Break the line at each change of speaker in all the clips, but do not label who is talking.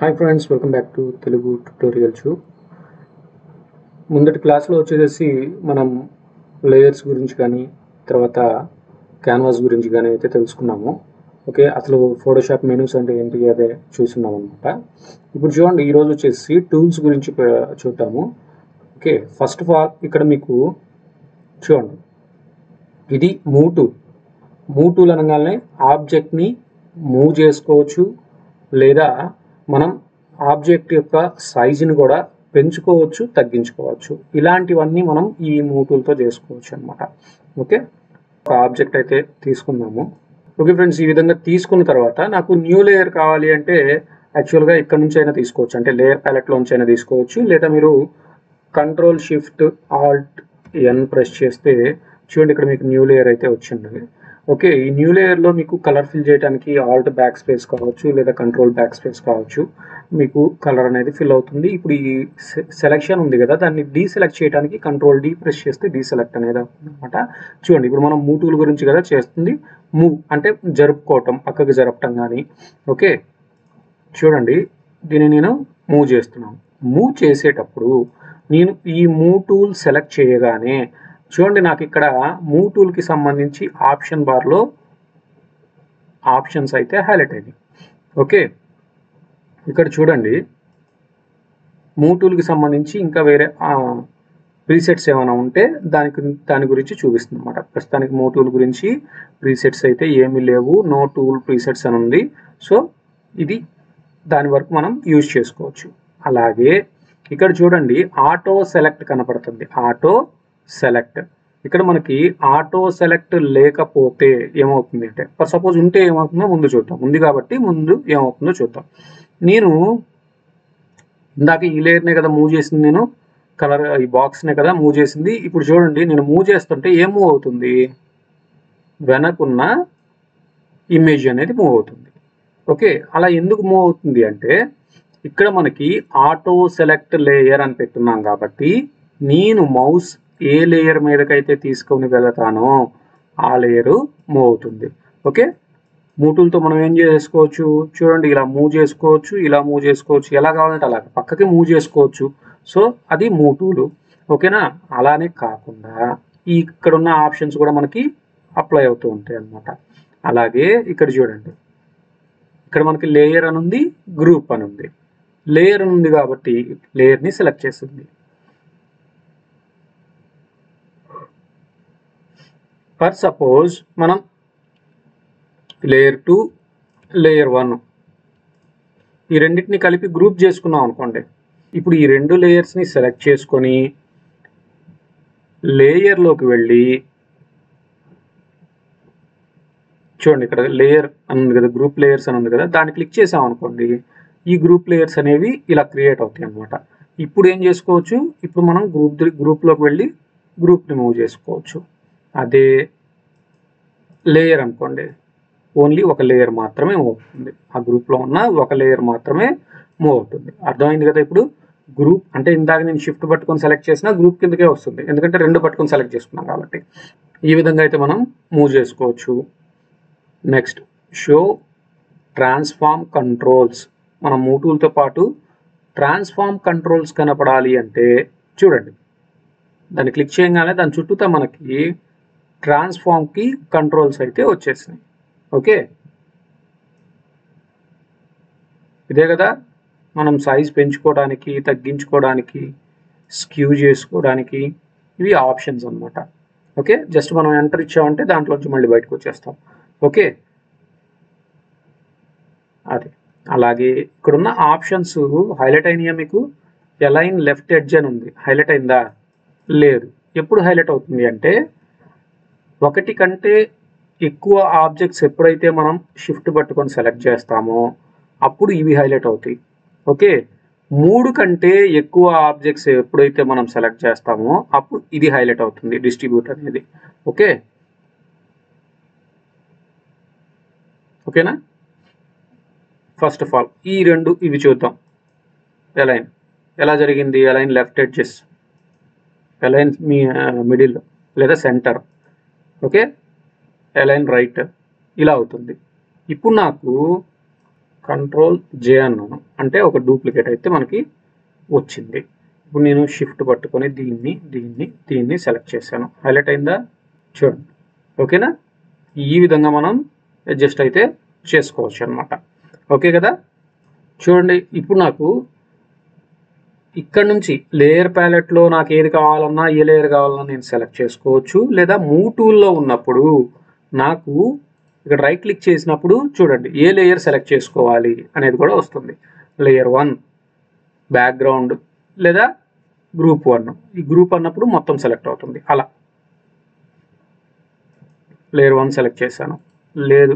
hi friends welcome back to Telugu tutorials ముందటి క్లాస్లో వచ్చేసి మనం లేయర్స్ గురించి కానీ తర్వాత క్యాన్వాస్ గురించి కానీ అయితే తెలుసుకున్నాము ఓకే అసలు ఫోటోషాప్ మెనూస్ అంటే ఏంటి అదే చూస్తున్నాం అనమాట ఇప్పుడు చూడండి ఈరోజు వచ్చేసి టూల్స్ గురించి ప- చూద్దాము ఓకే ఫస్ట్ ఆఫ్ ఆల్ ఇక్కడ మీకు చూడండి ఇది మూవ్ టూల్ మూవ్ టూల్ అనగానే ఆబ్జెక్ట్ని మూవ్ చేసుకోవచ్చు లేదా మనం ఆబ్జెక్ట్ యొక్క సైజుని కూడా పెంచుకోవచ్చు తగ్గించుకోవచ్చు ఇలాంటివన్నీ మనం ఈ మూవ్ టూల్తో చేసుకోవచ్చు అనమాట ఓకే ఒక ఆబ్జెక్ట్ అయితే తీసుకుందాము ఓకే ఫ్రెండ్స్ ఈ విధంగా తీసుకున్న తర్వాత నాకు న్యూ లేయర్ కావాలి అంటే యాక్చువల్గా ఇక్కడ నుంచి అయినా తీసుకోవచ్చు అంటే లేయర్ ప్యాలెట్లోంచి అయినా తీసుకోవచ్చు లేదా మీరు control shift alt N press చేస్తే చూడండి ఇక్కడ మీకు న్యూ లేయర్ అయితే వచ్చింది ఓకే ఈ న్యూ లేయర్లో మీకు కలర్ ఫిల్ చేయడానికి ఆల్ట్ బ్యాక్ స్పేస్ కావచ్చు లేదా కంట్రోల్ బ్యాక్ స్పేస్ కావచ్చు మీకు కలర్ అనేది ఫిల్ అవుతుంది ఇప్పుడు ఈ సెలెక్షన్ ఉంది కదా దాన్ని డీసెలెక్ట్ చేయడానికి కంట్రోల్ డీ ప్రెస్ చేస్తే డీసెలెక్ట్ అనేది అవుతుంది అనమాట చూడండి ఇప్పుడు మనం మూవ్ టూల్ గురించి కదా చేస్తుంది మూవ్ అంటే జరుపుకోవటం పక్కకి జరపటం కానీ ఓకే చూడండి దీన్ని నేను మూవ్ చేస్తున్నాను మూవ్ చేసేటప్పుడు నేను ఈ మూవ్ టూల్ సెలెక్ట్ చేయగానే చూడండి నాకు ఇక్కడ మూవ్ టూల్కి సంబంధించి ఆప్షన్ బార్లో ఆప్షన్స్ అయితే హైలైట్ అయినాయి ఓకే ఇక్కడ చూడండి మూవ్ టూల్కి సంబంధించి ఇంకా వేరే ప్రీసెట్స్ ఏమైనా ఉంటే దానికి దాని గురించి చూపిస్తుంది అనమాట ప్రస్తుతానికి మూవ్ టూల్ గురించి ప్రీసెట్స్ అయితే ఏమీ లేవు నో టూల్ ప్రీసెట్స్ అని ఉంది సో ఇది దాని వరకు మనం యూజ్ చేసుకోవచ్చు అలాగే ఇక్కడ చూడండి ఆటో సెలెక్ట్ కనపడుతుంది ఆటో సెలెక్ట్ ఇక్కడ మనకి ఆటో సెలెక్ట్ లేకపోతే ఏమవుతుంది అంటే ఫర్ సపోజ్ ఉంటే ఏమవుతుందో ముందు చూద్దాం ఉంది కాబట్టి ముందు ఏమవుతుందో చూద్దాం నేను ఇందాక ఈ లేయర్నే కదా మూవ్ చేసింది నేను కలర్ ఈ బాక్స్నే కదా మూవ్ చేసింది ఇప్పుడు చూడండి నేను మూవ్ చేస్తుంటే ఏం మూవ్ అవుతుంది వెనకున్న ఇమేజ్ అనేది మూవ్ అవుతుంది ఓకే అలా ఎందుకు మూవ్ అవుతుంది అంటే ఇక్కడ మనకి ఆటో సెలెక్ట్ లేయర్ అని పెట్టున్నాం కాబట్టి నేను మౌస్ ఏ లేయర్ మీదకైతే తీసుకొని వెళతానో ఆ లేయర్ మూవ్ అవుతుంది ఓకే మూటులతో మనం ఏం చేసుకోవచ్చు చూడండి ఇలా మూవ్ చేసుకోవచ్చు ఇలా మూవ్ చేసుకోవచ్చు ఎలా కావాలంటే అలా పక్కకి మూవ్ చేసుకోవచ్చు సో అది మూవ్ టూలు ఓకేనా అలానే కాకుండా ఈ ఇక్కడ ఉన్న ఆప్షన్స్ కూడా మనకి అప్లై అవుతూ ఉంటాయి అన్నమాట అలాగే ఇక్కడ చూడండి ఇక్కడ మనకి లేయర్ అని ఉంది గ్రూప్ అని ఉంది లేయర్ ఉంది కాబట్టి లేయర్ని సెలెక్ట్ చేస్తుంది ఫర్ సపోజ్ మనం లేయర్ టూ లేయర్ వన్ ఈ రెండింటిని కలిపి గ్రూప్ చేసుకున్నాం అనుకోండి ఇప్పుడు ఈ రెండు లేయర్స్ని సెలెక్ట్ చేసుకొని లేయర్లోకి వెళ్ళి చూడండి ఇక్కడ లేయర్ అని ఉంది కదా గ్రూప్ లేయర్స్ అని ఉంది కదా దాన్ని క్లిక్ చేసాం అనుకోండి ఈ గ్రూప్ లేయర్స్ అనేవి ఇలా క్రియేట్ అవుతాయి అన్నమాట ఇప్పుడు ఏం చేసుకోవచ్చు ఇప్పుడు మనం గ్రూప్ గ్రూప్లోకి వెళ్ళి గ్రూప్ని మూవ్ చేసుకోవచ్చు అదే లేయర్ అనుకోండి ఓన్లీ ఒక లేయర్ మాత్రమే మూవ్ అవుతుంది ఆ గ్రూప్లో ఉన్న ఒక లేయర్ మాత్రమే మూవ్ అవుతుంది అర్థమైంది కదా ఇప్పుడు గ్రూప్ అంటే ఇందాక నేను షిఫ్ట్ పట్టుకొని సెలెక్ట్ చేసిన గ్రూప్ కిందకే వస్తుంది ఎందుకంటే రెండు పట్టుకొని సెలెక్ట్ చేసుకున్నాం కాబట్టి ఈ విధంగా అయితే మనం మూవ్ చేసుకోవచ్చు నెక్స్ట్ షో ట్రాన్స్ఫార్మ్ కంట్రోల్స్ మన మూవ్ టూల్తో పాటు ట్రాన్స్ఫార్మ్ కంట్రోల్స్ కనపడాలి అంటే చూడండి దాన్ని క్లిక్ చేయగానే దాని చుట్టూతా మనకి ట్రాన్స్ఫార్మ్కి కంట్రోల్స్ అయితే వచ్చేసినాయి ఓకే ఇదే కదా మనం సైజ్ పెంచుకోవడానికి తగ్గించుకోవడానికి స్క్యూ చేసుకోవడానికి ఇవి ఆప్షన్స్ అన్నమాట ఓకే జస్ట్ మనం ఎంటర్ ఇచ్చామంటే దాంట్లోంచి మళ్ళీ బయటకు వచ్చేస్తాం ఓకే అది అలాగే ఇక్కడున్న ఆప్షన్స్ హైలైట్ అయినాయా మీకు ఎలైన్ లెఫ్ట్ ఎడ్జ్ అని ఉంది హైలైట్ అయిందా లేదు ఎప్పుడు హైలైట్ అవుతుంది అంటే ఒకటి కంటే ఎక్కువ ఆబ్జెక్ట్స్ ఎప్పుడైతే మనం షిఫ్ట్ పట్టుకొని సెలెక్ట్ చేస్తామో అప్పుడు ఇవి హైలైట్ అవుతాయి ఓకే మూడు కంటే ఎక్కువ ఆబ్జెక్ట్స్ ఎప్పుడైతే మనం సెలెక్ట్ చేస్తామో అప్పుడు ఇది హైలైట్ అవుతుంది డిస్ట్రిబ్యూట్ అనేది ఓకే ఓకేనా ఫస్ట్ ఆఫ్ ఆల్ ఈ రెండు ఇవి చూద్దాం ఎలైన్ ఎలా జరిగింది ఎలైన్ లెఫ్ట్ ఎడ్జెస్ ఎలైన్ మీ మిడిల్ లేదా సెంటర్ ఓకే ఎలైన్ రైట్ ఇలా అవుతుంది ఇప్పుడు నాకు కంట్రోల్ జే అన్నాను అంటే ఒక డూప్లికేట్ అయితే మనకి వచ్చింది ఇప్పుడు నేను షిఫ్ట్ పట్టుకొని దీన్ని దీన్ని దీన్ని సెలెక్ట్ చేశాను హైలైట్ అయిందా చూడండి ఓకేనా ఈ విధంగా మనం అడ్జస్ట్ అయితే చేసుకోవచ్చు అనమాట ఓకే కదా చూడండి ఇప్పుడు నాకు ఇక్కడ నుంచి లేయర్ ప్యాలెట్లో నాకు ఏది కావాలన్నా ఏ లేయర్ కావాలన్నా నేను సెలెక్ట్ చేసుకోవచ్చు లేదా మూవ్ టూల్లో ఉన్నప్పుడు నాకు ఇక్కడ రైట్ క్లిక్ చేసినప్పుడు చూడండి ఏ లేయర్ సెలెక్ట్ చేసుకోవాలి అనేది కూడా వస్తుంది లేయర్ వన్ బ్యాక్గ్రౌండ్ లేదా గ్రూప్ వన్ ఈ గ్రూప్ అన్నప్పుడు మొత్తం సెలెక్ట్ అవుతుంది అలా లేయర్ వన్ సెలెక్ట్ చేశాను లేదు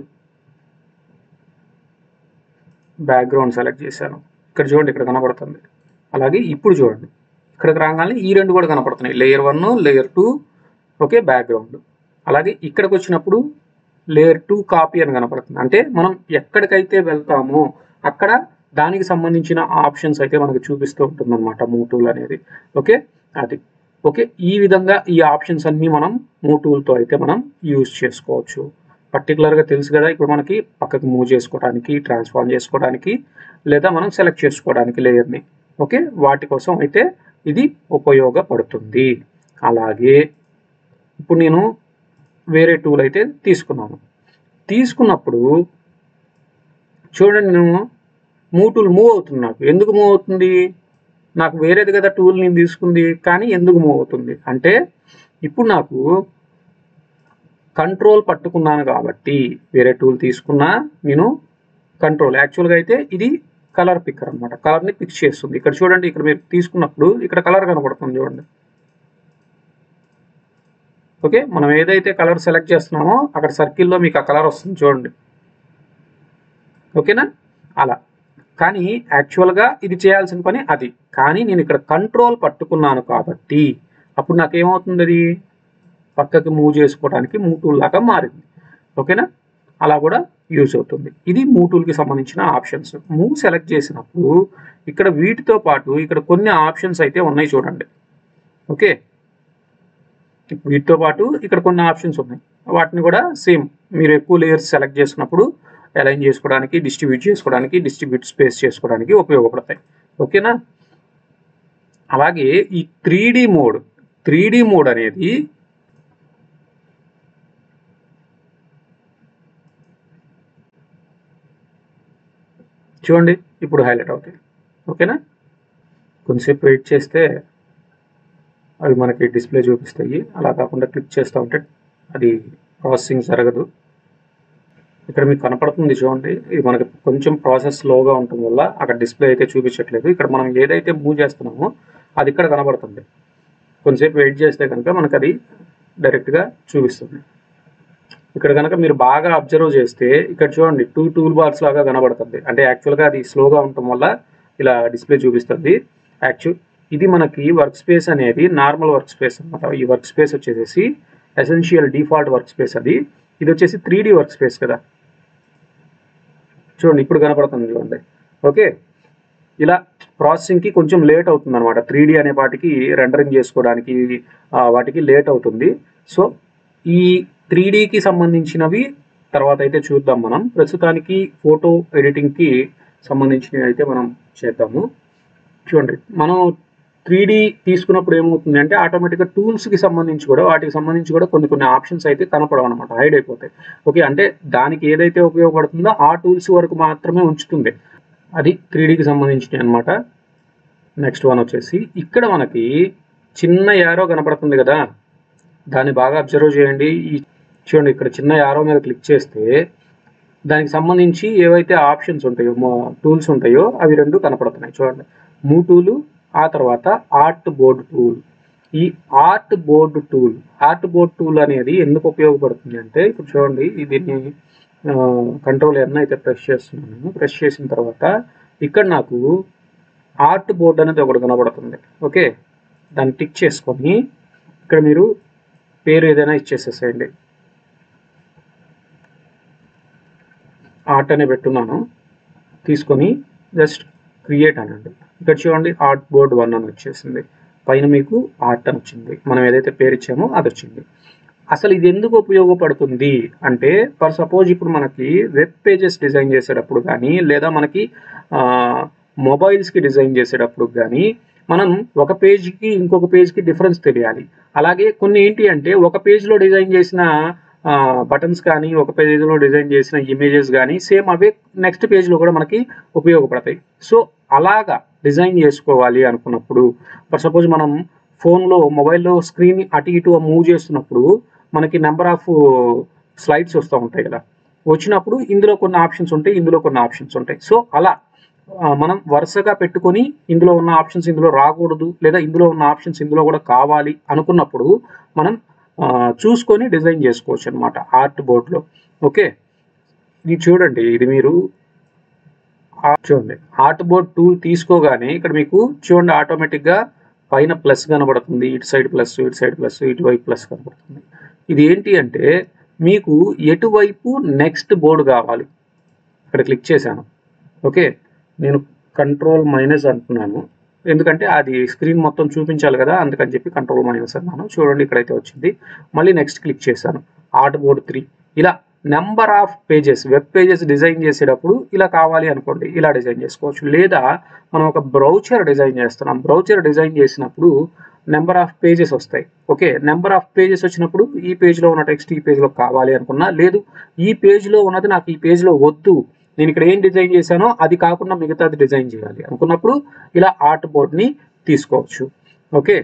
బ్యాక్గ్రౌండ్ సెలెక్ట్ చేశాను ఇక్కడ చూడండి ఇక్కడ కనబడుతుంది అలాగే ఇప్పుడు చూడండి ఇక్కడికి రాగానే ఈ రెండు కూడా కనపడుతున్నాయి layer one layer two okay background అలాగే ఇక్కడికి వచ్చినప్పుడు లేయర్ టూ కాపీ అని కనపడుతుంది అంటే మనం ఎక్కడికైతే వెళ్తామో అక్కడ దానికి సంబంధించిన ఆప్షన్స్ అయితే మనకు చూపిస్తూ ఉంటుందన్నమాట మూవ్ టూల్ అనేది ఓకే అది ఓకే ఈ విధంగా ఈ ఆప్షన్స్ అన్నీ మనం మూవ్ టూల్తో అయితే మనం యూజ్ చేసుకోవచ్చు పర్టికులర్గా తెలుసు కదా ఇప్పుడు మనకి పక్కకి మూవ్ చేసుకోవడానికి ట్రాన్స్ఫార్మ్ చేసుకోవడానికి లేదా మనం సెలెక్ట్ చేసుకోవడానికి లేయర్ని ఓకే వాటి కోసం అయితే ఇది ఉపయోగపడుతుంది అలాగే ఇప్పుడు నేను వేరే టూల్ అయితే తీసుకున్నాను తీసుకున్నప్పుడు చూడండి నేను మూవ్ టూల్ మూవ్ అవుతుంది నాకు ఎందుకు మూవ్ అవుతుంది నాకు వేరేది కదా టూల్ నేను తీసుకుంది కానీ ఎందుకు మూవ్ అవుతుంది అంటే ఇప్పుడు నాకు కంట్రోల్ పట్టుకున్నాను కాబట్టి వేరే టూల్ తీసుకున్నా నేను కంట్రోల్ యాక్చువల్గా అయితే ఇది కలర్ పిక్కర్ అనమాట కలర్ని పిక్ చేస్తుంది ఇక్కడ చూడండి ఇక్కడ మీరు తీసుకున్నప్పుడు ఇక్కడ కలర్ కనపడుతుంది చూడండి ఓకే మనం ఏదైతే కలర్ సెలెక్ట్ చేస్తున్నామో అక్కడ సర్కిల్లో మీకు ఆ కలర్ వస్తుంది చూడండి ఓకేనా అలా కానీ యాక్చువల్గా ఇది చేయాల్సిన పని అది కానీ నేను ఇక్కడ కంట్రోల్ పట్టుకున్నాను కాబట్టి అప్పుడు నాకేమవుతుంది అది పక్కకి మూవ్ చేసుకోవడానికి మూవ్ టూల్ లాగా మారింది ఓకేనా అలా కూడా యూజ్ అవుతుంది ఇది మూవ్ టూల్కి సంబంధించిన ఆప్షన్స్ మూవ్ సెలెక్ట్ చేసినప్పుడు ఇక్కడ వీటితో పాటు ఇక్కడ కొన్ని ఆప్షన్స్ అయితే ఉన్నాయి చూడండి ఓకే వీటితో పాటు ఇక్కడ కొన్ని ఆప్షన్స్ ఉన్నాయి వాటిని కూడా సేమ్ మీరు ఎక్కువ లేయర్స్ సెలెక్ట్ చేసినప్పుడు అలైన్ చేసుకోవడానికి డిస్ట్రిబ్యూట్ చేసుకోవడానికి డిస్ట్రిబ్యూట్ స్పేస్ చేసుకోవడానికి ఉపయోగపడతాయి ఓకేనా అలాగే ఈ త్రీ మోడ్ త్రీ మోడ్ అనేది చూడండి ఇప్పుడు హైలైట్ అవుతాయి ఓకేనా కొంచెంసేపు వెయిట్ చేస్తే అవి మనకి డిస్ప్లే చూపిస్తాయి అలా కాకుండా క్లిక్ చేస్తూ ఉంటే అది ప్రాసెసింగ్ జరగదు ఇక్కడ మీకు కనపడుతుంది చూడండి ఇది మనకి కొంచెం ప్రాసెస్ స్లోగా ఉండటం వల్ల అక్కడ డిస్ప్లే అయితే చూపించట్లేదు ఇక్కడ మనం ఏదైతే మూవ్ చేస్తున్నామో అది ఇక్కడ కనబడుతుంది కొంచెంసేపు వెయిట్ చేస్తే కనుక మనకు అది డైరెక్ట్గా చూపిస్తుంది ఇక్కడ కనుక మీరు బాగా అబ్జర్వ్ చేస్తే ఇక్కడ చూడండి టూ టూల్ బార్స్ లాగా కనబడుతుంది అంటే యాక్చువల్గా అది స్లోగా ఉండటం వల్ల ఇలా డిస్ప్లే చూపిస్తుంది యాక్చువల్ ఇది మనకి వర్క్ స్పేస్ అనేది నార్మల్ వర్క్ స్పేస్ అనమాట ఈ వర్క్ స్పేస్ వచ్చేసి ఎసెన్షియల్ డిఫాల్ట్ వర్క్ స్పేస్ అది ఇది వచ్చేసి త్రీ వర్క్ స్పేస్ కదా చూడండి ఇప్పుడు కనపడుతుంది చూడండి ఓకే ఇలా ప్రాసెసింగ్కి కొంచెం లేట్ అవుతుంది అనమాట త్రీ అనే వాటికి రెండరింగ్ చేసుకోవడానికి ఆ, వాటికి లేట్ అవుతుంది సో ఈ త్రీ కి సంబంధించినవి తర్వాత అయితే చూద్దాం మనం ప్రస్తుతానికి ఫోటో ఎడిటింగ్కి సంబంధించినవి అయితే మనం చేద్దాము చూడండి మనం త్రీ తీసుకున్నప్పుడు ఏమవుతుంది అంటే ఆటోమేటిక్గా టూల్స్కి సంబంధించి కూడా వాటికి సంబంధించి కూడా కొన్ని కొన్ని ఆప్షన్స్ అయితే కనపడవు అనమాట హైడ్ అయిపోతాయి ఓకే అంటే దానికి ఏదైతే ఉపయోగపడుతుందో ఆ టూల్స్ వరకు మాత్రమే ఉంచుతుంది అది త్రీ సంబంధించినవి అనమాట నెక్స్ట్ వన్ వచ్చేసి ఇక్కడ మనకి చిన్న యారో కనపడుతుంది కదా దాన్ని బాగా అబ్జర్వ్ చేయండి ఈ చూడండి ఇక్కడ చిన్న యారో మీద క్లిక్ చేస్తే దానికి సంబంధించి ఏవైతే ఆప్షన్స్ ఉంటాయో టూల్స్ ఉంటాయో అవి రెండు కనపడుతున్నాయి చూడండి మూ టూలు ఆ తర్వాత ఆర్ట్ బోర్డ్ టూల్ ఈ artboard tool artboard tool అనేది ఎందుకు ఉపయోగపడుతుంది అంటే ఇప్పుడు చూడండి ఈ దీన్ని కంట్రోల్ ఎన్ అయితే ప్రెస్ చేస్తున్నాను ప్రెస్ చేసిన తర్వాత ఇక్కడ నాకు ఆర్ట్ బోర్డ్ అనేది ఒకటి కనబడుతుంది ఓకే దాన్ని టిక్ చేసుకొని ఇక్కడ మీరు పేరు ఏదైనా ఇచ్చేసేసేయండి ఆర్ట్ అనే పెట్టున్నాను తీసుకొని జస్ట్ క్రియేట్ అనండి ఇక్కడ చూడండి ఆర్ట్ బోర్డ్ వన్ అని వచ్చేసింది పైన మీకు ఆర్ట్ అని వచ్చింది మనం ఏదైతే పేరు ఇచ్చామో అది వచ్చింది అసలు ఇది ఎందుకు ఉపయోగపడుతుంది అంటే ఫర్ సపోజ్ ఇప్పుడు మనకి వెబ్ పేజెస్ డిజైన్ చేసేటప్పుడు కానీ లేదా మనకి మొబైల్స్కి డిజైన్ చేసేటప్పుడు కానీ మనం ఒక పేజ్కి ఇంకొక పేజ్కి డిఫరెన్స్ తెలియాలి అలాగే కొన్ని ఏంటి అంటే ఒక పేజ్లో డిజైన్ చేసిన బటన్స్ కానీ ఒక పేజ్లో డిజైన్ చేసిన ఇమేజెస్ కానీ సేమ్ అవే నెక్స్ట్ పేజ్లో కూడా మనకి ఉపయోగపడతాయి సో అలాగా డిజైన్ చేసుకోవాలి అనుకున్నప్పుడు ఫర్ సపోజ్ మనం ఫోన్లో మొబైల్లో స్క్రీన్ అటు ఇటు మూవ్ చేస్తున్నప్పుడు మనకి నెంబర్ ఆఫ్ స్లైడ్స్ వస్తూ ఉంటాయి కదా వచ్చినప్పుడు ఇందులో కొన్ని ఆప్షన్స్ ఉంటాయి ఇందులో కొన్ని ఆప్షన్స్ ఉంటాయి సో అలా ఆ, మనం వరుసగా పెట్టుకొని ఇందులో ఉన్న ఆప్షన్స్ ఇందులో రాకూడదు లేదా ఇందులో ఉన్న ఆప్షన్స్ ఇందులో కూడా కావాలి అనుకున్నప్పుడు మనం ఆ, చూసుకొని డిజైన్ చేసుకోవచ్చు అనమాట ఆర్ట్ బోర్డ్లో ఓకే ఇది చూడండి ఇది మీరు ఆ- చూడండి ఆర్ట్ బోర్డ్ టూల్ తీసుకోగానే ఇక్కడ మీకు చూడండి ఆటోమేటిక్గా పైన ప్లస్ కనబడుతుంది ఇటు సైడ్ ప్లస్ ఇటు సైడ్ ప్లస్ ఇటువైపు ప్లస్ కనబడుతుంది ఇది ఏంటి అంటే మీకు ఎటువైపు నెక్స్ట్ బోర్డు కావాలి ఇక్కడ క్లిక్ చేశాను ఓకే నేను కంట్రోల్ మైనస్ అంటున్నాను ఎందుకంటే అది స్క్రీన్ మొత్తం చూపించాలి కదా అందుకని చెప్పి కంట్రోల్ మైనస్ అన్నాను చూడండి ఇక్కడైతే వచ్చింది మళ్ళీ నెక్స్ట్ క్లిక్ చేశాను ఆర్ట్ బోర్డ్ త్రీ ఇలా number of pages web pages design చేసేటప్పుడు ఇలా కావాలి అనుకోండి ఇలా డిజైన్ చేసుకోవచ్చు లేదా మనం ఒక బ్రౌచర్ డిజైన్ చేస్తున్నాం బ్రౌచర్ డిజైన్ చేసినప్పుడు నెంబర్ ఆఫ్ పేజెస్ వస్తాయి ఓకే నెంబర్ ఆఫ్ పేజెస్ వచ్చినప్పుడు ఈ పేజ్లో ఉన్న టెక్స్ట్ ఈ పేజ్లో కావాలి అనుకున్నా లేదు ఈ పేజ్లో ఉన్నది నాకు ఈ పేజ్లో వద్దు నేను ఇక్కడ ఏం డిజైన్ చేశానో అది కాకుండా మిగతాది డిజైన్ చేయాలి అనుకున్నప్పుడు ఇలా ఆర్ట్ బోర్డ్ని తీసుకోవచ్చు ఓకే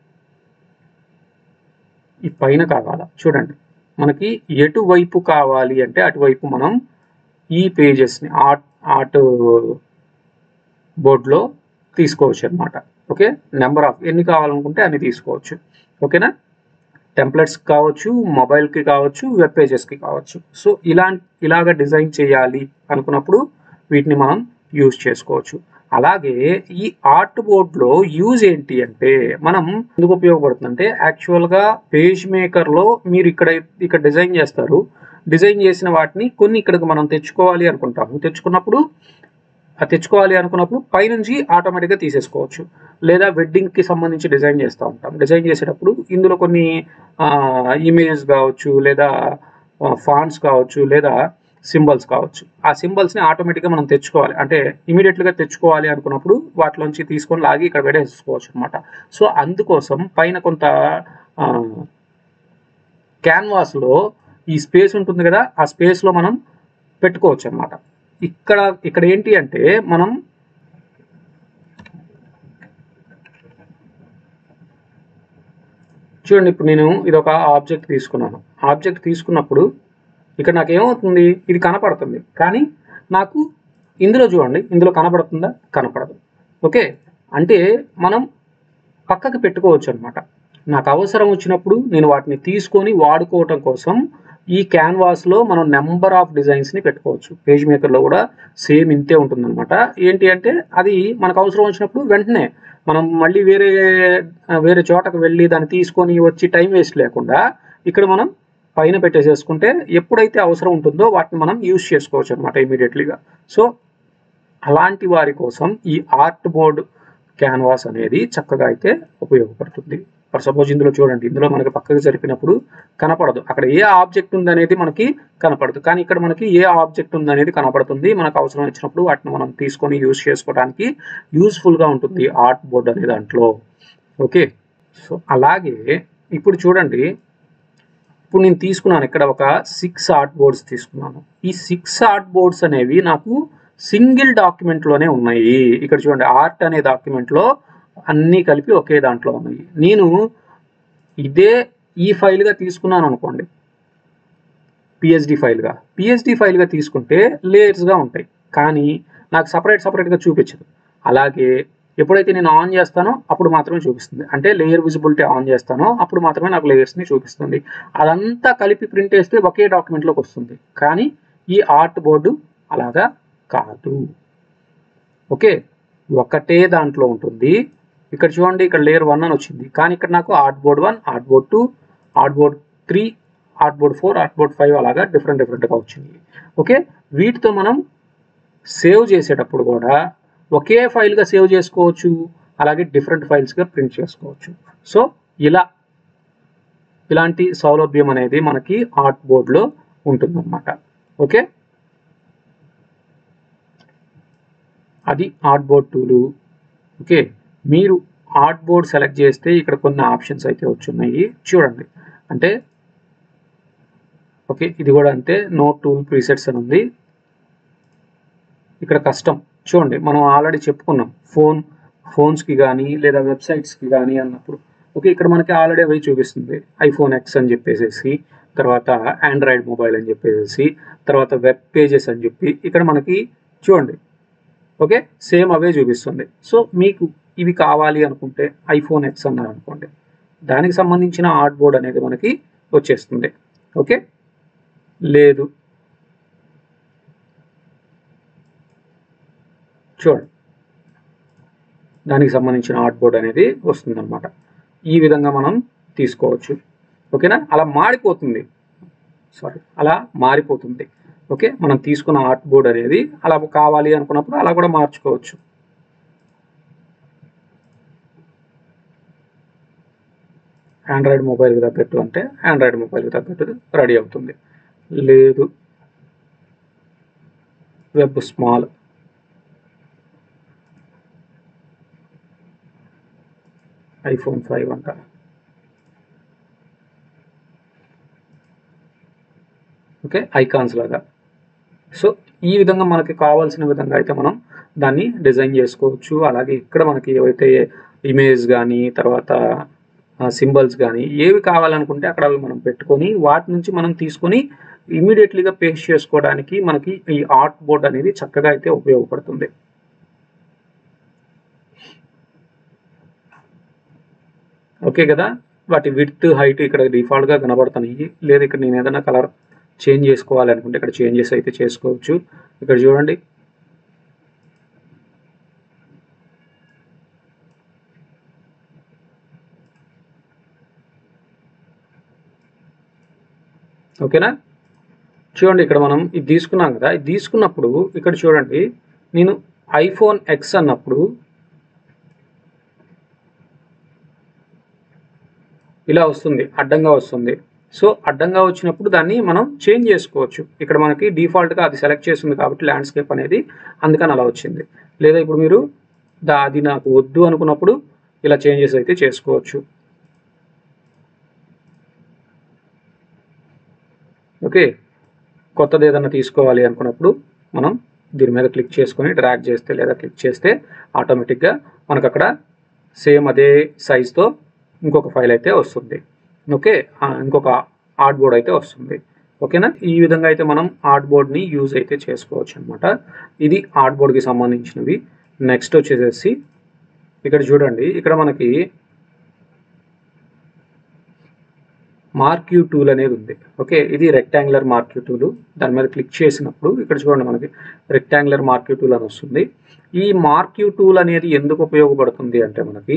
ఈ పైన కావాలా చూడండి మనకి ఎటువైపు కావాలి అంటే అటువైపు మనం ఈ పేజెస్ని ఆర్ట్ ఆర్ట్ బోర్డ్లో తీసుకోవచ్చు అనమాట ఓకే నెంబర్ ఆఫ్ ఎన్ని కావాలనుకుంటే అన్ని తీసుకోవచ్చు ఓకేనా టెంప్లెట్స్ కావచ్చు మొబైల్కి కావచ్చు వెబ్ పేజెస్కి కావచ్చు సో ఇలా ఇలాగ డిజైన్ చేయాలి అనుకున్నప్పుడు వీటిని మనం యూజ్ చేసుకోవచ్చు అలాగే ఈ ఆర్ట్ బోర్డ్లో యూజ్ ఏంటి అంటే మనం ఎందుకు ఉపయోగపడుతుందంటే యాక్చువల్గా పేజ్ మేకర్లో మీరు ఇక్కడ ఇక్కడ డిజైన్ చేస్తారు డిజైన్ చేసిన వాటిని కొన్ని ఇక్కడికి మనం తెచ్చుకోవాలి అనుకుంటాము తెచ్చుకున్నప్పుడు అది తెచ్చుకోవాలి అనుకున్నప్పుడు పైనుంచి ఆటోమేటిక్గా తీసేసుకోవచ్చు లేదా వెడ్డింగ్కి సంబంధించి డిజైన్ చేస్తూ ఉంటాం డిజైన్ చేసేటప్పుడు ఇందులో కొన్ని ఇమేజెస్ కావచ్చు లేదా ఫాంట్స్ కావచ్చు లేదా సింబల్స్ కావచ్చు ఆ సింబల్స్ని ఆటోమేటిక్గా మనం తెచ్చుకోవాలి అంటే ఇమీడియట్గా తెచ్చుకోవాలి అనుకున్నప్పుడు వాటిలోంచి తీసుకొని లాగి ఇక్కడ పెట్టేసుకోవచ్చు అనమాట సో అందుకోసం పైన కొంత క్యాన్వాస్లో ఈ స్పేస్ ఉంటుంది కదా ఆ స్పేస్లో మనం పెట్టుకోవచ్చు అనమాట ఇక్కడ ఇక్కడ ఏంటి అంటే మనం చూడండి ఇప్పుడు నేను ఇది ఒక ఆబ్జెక్ట్ తీసుకున్నాను ఆబ్జెక్ట్ తీసుకున్నప్పుడు ఇక్కడ నాకు ఏమవుతుంది ఇది కనపడుతుంది కానీ నాకు ఇందులో చూడండి ఇందులో కనపడుతుందా కనపడదు ఓకే అంటే మనం పక్కకి పెట్టుకోవచ్చు అనమాట నాకు అవసరం వచ్చినప్పుడు నేను వాటిని తీసుకొని వాడుకోవటం కోసం ఈ క్యాన్వాస్లో మనం నెంబర్ ఆఫ్ డిజైన్స్ని పెట్టుకోవచ్చు పేజ్ మేకర్లో కూడా సేమ్ ఇంతే ఉంటుందన్నమాట ఏంటి అంటే అది మనకు అవసరం వచ్చినప్పుడు వెంటనే మనం మళ్ళీ వేరే వేరే చోటకు వెళ్ళి దాన్ని తీసుకొని వచ్చి టైం వేస్ట్ లేకుండా ఇక్కడ మనం పైన పెట్టేసేసుకుంటే ఎప్పుడైతే అవసరం ఉంటుందో వాటిని మనం యూజ్ చేసుకోవచ్చు అనమాట ఇమీడియట్లీగా సో అలాంటి వారి కోసం ఈ ఆర్ట్ బోర్డ్ క్యాన్వాస్ అనేది చక్కగా అయితే ఉపయోగపడుతుంది ఫర్ సపోజ్ ఇందులో చూడండి ఇందులో మనకి పక్కకు జరిపినప్పుడు కనపడదు అక్కడ ఏ ఆబ్జెక్ట్ ఉందనేది మనకి కనపడదు కానీ ఇక్కడ మనకి ఏ ఆబ్జెక్ట్ ఉందనేది కనపడుతుంది మనకు అవసరం వచ్చినప్పుడు వాటిని మనం తీసుకొని యూజ్ చేసుకోవడానికి యూస్ఫుల్గా ఉంటుంది ఆర్ట్ బోర్డ్ అనే దాంట్లో ఓకే సో అలాగే ఇప్పుడు చూడండి ఇప్పుడు నేను తీసుకున్నాను ఇక్కడ ఒక సిక్స్ ఆర్ట్ బోర్డ్స్ తీసుకున్నాను ఈ సిక్స్ ఆర్ట్ బోర్డ్స్ అనేవి నాకు సింగిల్ డాక్యుమెంట్లోనే ఉన్నాయి ఇక్కడ చూడండి ఆర్ట్ అనే డాక్యుమెంట్లో అన్నీ కలిపి ఒకే దాంట్లో ఉన్నాయి నేను ఇదే ఈ ఫైల్గా తీసుకున్నాను అనుకోండి పిహెచ్డి ఫైల్గా పిహెచ్డి ఫైల్గా తీసుకుంటే లేయర్స్గా ఉంటాయి కానీ నాకు సపరేట్ సపరేట్గా చూపించదు అలాగే ఎప్పుడైతే నేను ఆన్ చేస్తానో అప్పుడు మాత్రమే చూపిస్తుంది అంటే లేయర్ విజిబిలిటీ ఆన్ చేస్తానో అప్పుడు మాత్రమే నాకు లేయర్స్ని చూపిస్తుంది అదంతా కలిపి ప్రింట్ వేస్తే ఒకే డాక్యుమెంట్లోకి వస్తుంది కానీ ఈ ఆర్ట్ బోర్డు అలాగా కాదు ఓకే ఒకటే దాంట్లో ఉంటుంది ఇక్కడ చూడండి ఇక్కడ లేయర్ వన్ అని వచ్చింది కానీ ఇక్కడ నాకు artboard one artboard two artboard three artboard four artboard five అలాగా డిఫరెంట్ డిఫరెంట్గా వచ్చింది ఓకే వీటితో మనం సేవ్ చేసేటప్పుడు కూడా ఒకే ఫైల్గా సేవ్ చేసుకోవచ్చు అలాగే డిఫరెంట్ ఫైల్స్గా ప్రింట్ చేసుకోవచ్చు సో ఇలా ఇలాంటి సౌలభ్యం అనేది మనకి ఆర్ట్ బోర్డ్లో ఉంటుందన్నమాట ఓకే అది ఆర్ట్ బోర్డ్ టూలు ఓకే మీరు ఆర్ట్ బోర్డ్ సెలెక్ట్ చేస్తే ఇక్కడ కొన్ని ఆప్షన్స్ అయితే వచ్చున్నాయి చూడండి అంటే ఓకే ఇది కూడా అంతే నో టూల్ ప్రీసెట్స్ అని ఉంది ఇక్కడ కష్టం చూడండి మనం ఆల్రెడీ చెప్పుకున్నాం ఫోన్ ఫోన్స్కి కానీ లేదా వెబ్సైట్స్కి కానీ అన్నప్పుడు ఓకే ఇక్కడ మనకి ఆల్రెడీ అవి చూపిస్తుంది ఐఫోన్ ఎక్స్ అని చెప్పేసి తర్వాత ఆండ్రాయిడ్ మొబైల్ అని చెప్పేసి తర్వాత వెబ్ పేజెస్ అని చెప్పి ఇక్కడ మనకి చూడండి ఓకే సేమ్ అవే చూపిస్తుంది సో మీకు ఇవి కావాలి అనుకుంటే ఐఫోన్ ఎక్స్ అన్నారు అనుకోండి దానికి సంబంధించిన ఆర్ట్ బోర్డ్ అనేది మనకి వచ్చేస్తుంది ఓకే లేదు చూడండి దానికి సంబంధించిన ఆర్ట్ బోర్డ్ అనేది వస్తుందన్నమాట ఈ విధంగా మనం తీసుకోవచ్చు ఓకేనా అలా మారిపోతుంది సారీ అలా మారిపోతుంది ఓకే మనం తీసుకున్న ఆర్ట్ బోర్డ్ అనేది అలా కావాలి అనుకున్నప్పుడు అలా కూడా మార్చుకోవచ్చు ఆండ్రాయిడ్ మొబైల్కి తగ్గట్టు అంటే ఆండ్రాయిడ్ మొబైల్కి తగ్గట్టు రెడీ అవుతుంది లేదు వెబ్ స్మాల్ ఐఫోన్ ఫైవ్ అంట ఓకే ఐకాన్స్ లాగా సో ఈ విధంగా మనకి కావాల్సిన విధంగా అయితే మనం దాన్ని డిజైన్ చేసుకోవచ్చు అలాగే ఇక్కడ మనకి ఏవైతే ఇమేజ్ కానీ తర్వాత సింబల్స్ కానీ ఏవి కావాలనుకుంటే అక్కడ అవి మనం పెట్టుకొని వాటి నుంచి మనం తీసుకొని ఇమీడియట్లీగా పేస్ట్ చేసుకోవడానికి మనకి ఈ ఆర్ట్ బోర్డ్ అనేది చక్కగా అయితే ఉపయోగపడుతుంది ఓకే కదా వాటి విడ్త్ హైట్ ఇక్కడ డిఫాల్ట్గా కనబడుతున్నాయి లేదా ఇక్కడ నేను ఏదైనా కలర్ చేంజ్ చేసుకోవాలి అనుకుంటే ఇక్కడ చేంజెస్ అయితే చేసుకోవచ్చు ఇక్కడ చూడండి ఓకేనా చూడండి ఇక్కడ మనం ఇది తీసుకున్నాం కదా ఇది తీసుకున్నప్పుడు ఇక్కడ చూడండి నేను ఐఫోన్ ఎక్స్ అన్నప్పుడు ఇలా వస్తుంది అడ్డంగా వస్తుంది సో అడ్డంగా వచ్చినప్పుడు దాన్ని మనం చేంజ్ చేసుకోవచ్చు ఇక్కడ మనకి డిఫాల్ట్గా అది సెలెక్ట్ చేస్తుంది కాబట్టి ల్యాండ్స్కేప్ అనేది అందుకని అలా వచ్చింది లేదా ఇప్పుడు మీరు దా అది నాకు వద్దు అనుకున్నప్పుడు ఇలా చేంజెస్ అయితే చేసుకోవచ్చు ఓకే కొత్తది ఏదైనా తీసుకోవాలి అనుకున్నప్పుడు మనం దీని మీద క్లిక్ చేసుకొని డ్రాగ్ చేస్తే లేదా క్లిక్ చేస్తే ఆటోమేటిక్గా మనకు అక్కడ సేమ్ అదే సైజ్తో ఇంకొక ఫైల్ అయితే వస్తుంది ఓకే ఇంకొక ఆర్ట్ బోర్డ్ అయితే వస్తుంది ఓకేనా ఈ విధంగా అయితే మనం ఆర్ట్ బోర్డ్ని యూజ్ అయితే చేసుకోవచ్చు అనమాట ఇది ఆర్ట్ బోర్డ్కి సంబంధించినవి నెక్స్ట్ వచ్చేసేసి ఇక్కడ చూడండి ఇక్కడ మనకి మార్క్యూ టూల్ అనేది ఉంది ఓకే ఇది రెక్టాంగులర్ మార్క్యూ టూల్ దాని మీద క్లిక్ చేసినప్పుడు ఇక్కడ చూడండి మనకి రెక్టాంగులర్ మార్క్యూ టూల్ అని వస్తుంది ఈ మార్క్యూ టూల్ అనేది ఎందుకు ఉపయోగపడుతుంది అంటే మనకి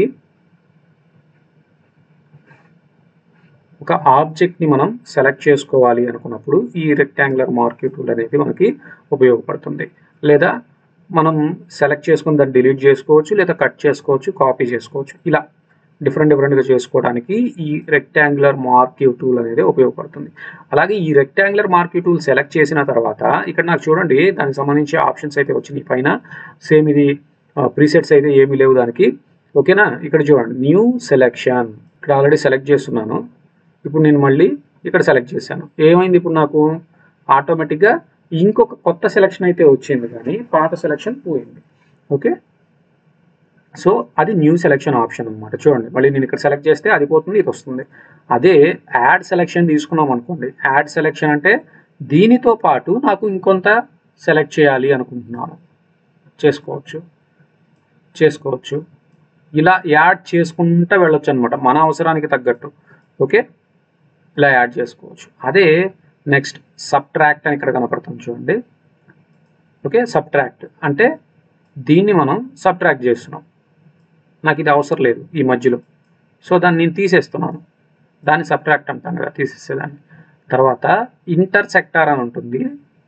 ఒక ఆబ్జెక్ట్ని మనం సెలెక్ట్ చేసుకోవాలి అనుకున్నప్పుడు ఈ రెక్టాంగులర్ మార్క్యూ టూల్ అనేది మనకి ఉపయోగపడుతుంది లేదా మనం సెలెక్ట్ చేసుకుని దాన్ని డిలీట్ చేసుకోవచ్చు లేదా కట్ చేసుకోవచ్చు కాపీ చేసుకోవచ్చు ఇలా డిఫరెంట్ డిఫరెంట్గా చేసుకోవడానికి ఈ రెక్టాంగులర్ మార్క్యూ టూల్ అనేది ఉపయోగపడుతుంది అలాగే ఈ రెక్టాంగులర్ మార్క్యూ టూల్ సెలెక్ట్ చేసిన తర్వాత ఇక్కడ నాకు చూడండి దానికి సంబంధించి ఆప్షన్స్ అయితే వచ్చినాయి పైన సేమ్ ఇది ప్రీసెట్స్ అయితే ఏమీ లేవు దానికి ఓకేనా ఇక్కడ చూడండి న్యూ సెలెక్షన్ ఇక్కడ ఆల్రెడీ సెలెక్ట్ చేస్తున్నాను ఇప్పుడు నేను మళ్ళీ ఇక్కడ సెలెక్ట్ చేశాను ఏమైంది ఇప్పుడు నాకు ఆటోమేటిక్గా ఇంకొక కొత్త సెలెక్షన్ అయితే వచ్చింది కానీ పాత సెలెక్షన్ పోయింది ఓకే సో అది న్యూ సెలెక్షన్ ఆప్షన్ అనమాట చూడండి మళ్ళీ నేను ఇక్కడ సెలెక్ట్ చేస్తే అది పోతుంది ఇది వస్తుంది అదే యాడ్ సెలెక్షన్ తీసుకున్నాం అనుకోండి యాడ్ సెలెక్షన్ అంటే దీనితో పాటు నాకు ఇంకొంత సెలెక్ట్ చేయాలి అనుకుంటున్నాను చేసుకోవచ్చు చేసుకోవచ్చు ఇలా యాడ్ చేసుకుంటూ వెళ్ళొచ్చు అనమాట మన అవసరానికి తగ్గట్టు ఓకే ఇలా యాడ్ చేసుకోవచ్చు అదే నెక్స్ట్ సబ్ట్రాక్ట్ అని ఇక్కడ కనపడుతుంది చూడండి ఓకే సబ్ట్రాక్ట్ అంటే దీన్ని మనం సబ్ట్రాక్ట్ చేస్తున్నాం నాకు ఇది అవసరం లేదు ఈ మధ్యలో సో దాన్ని నేను తీసేస్తున్నాను దాన్ని సబ్ట్రాక్ట్ అంటాం కదా తీసేసేదాన్ని తర్వాత ఇంటర్సెక్టార్ అని ఉంటుంది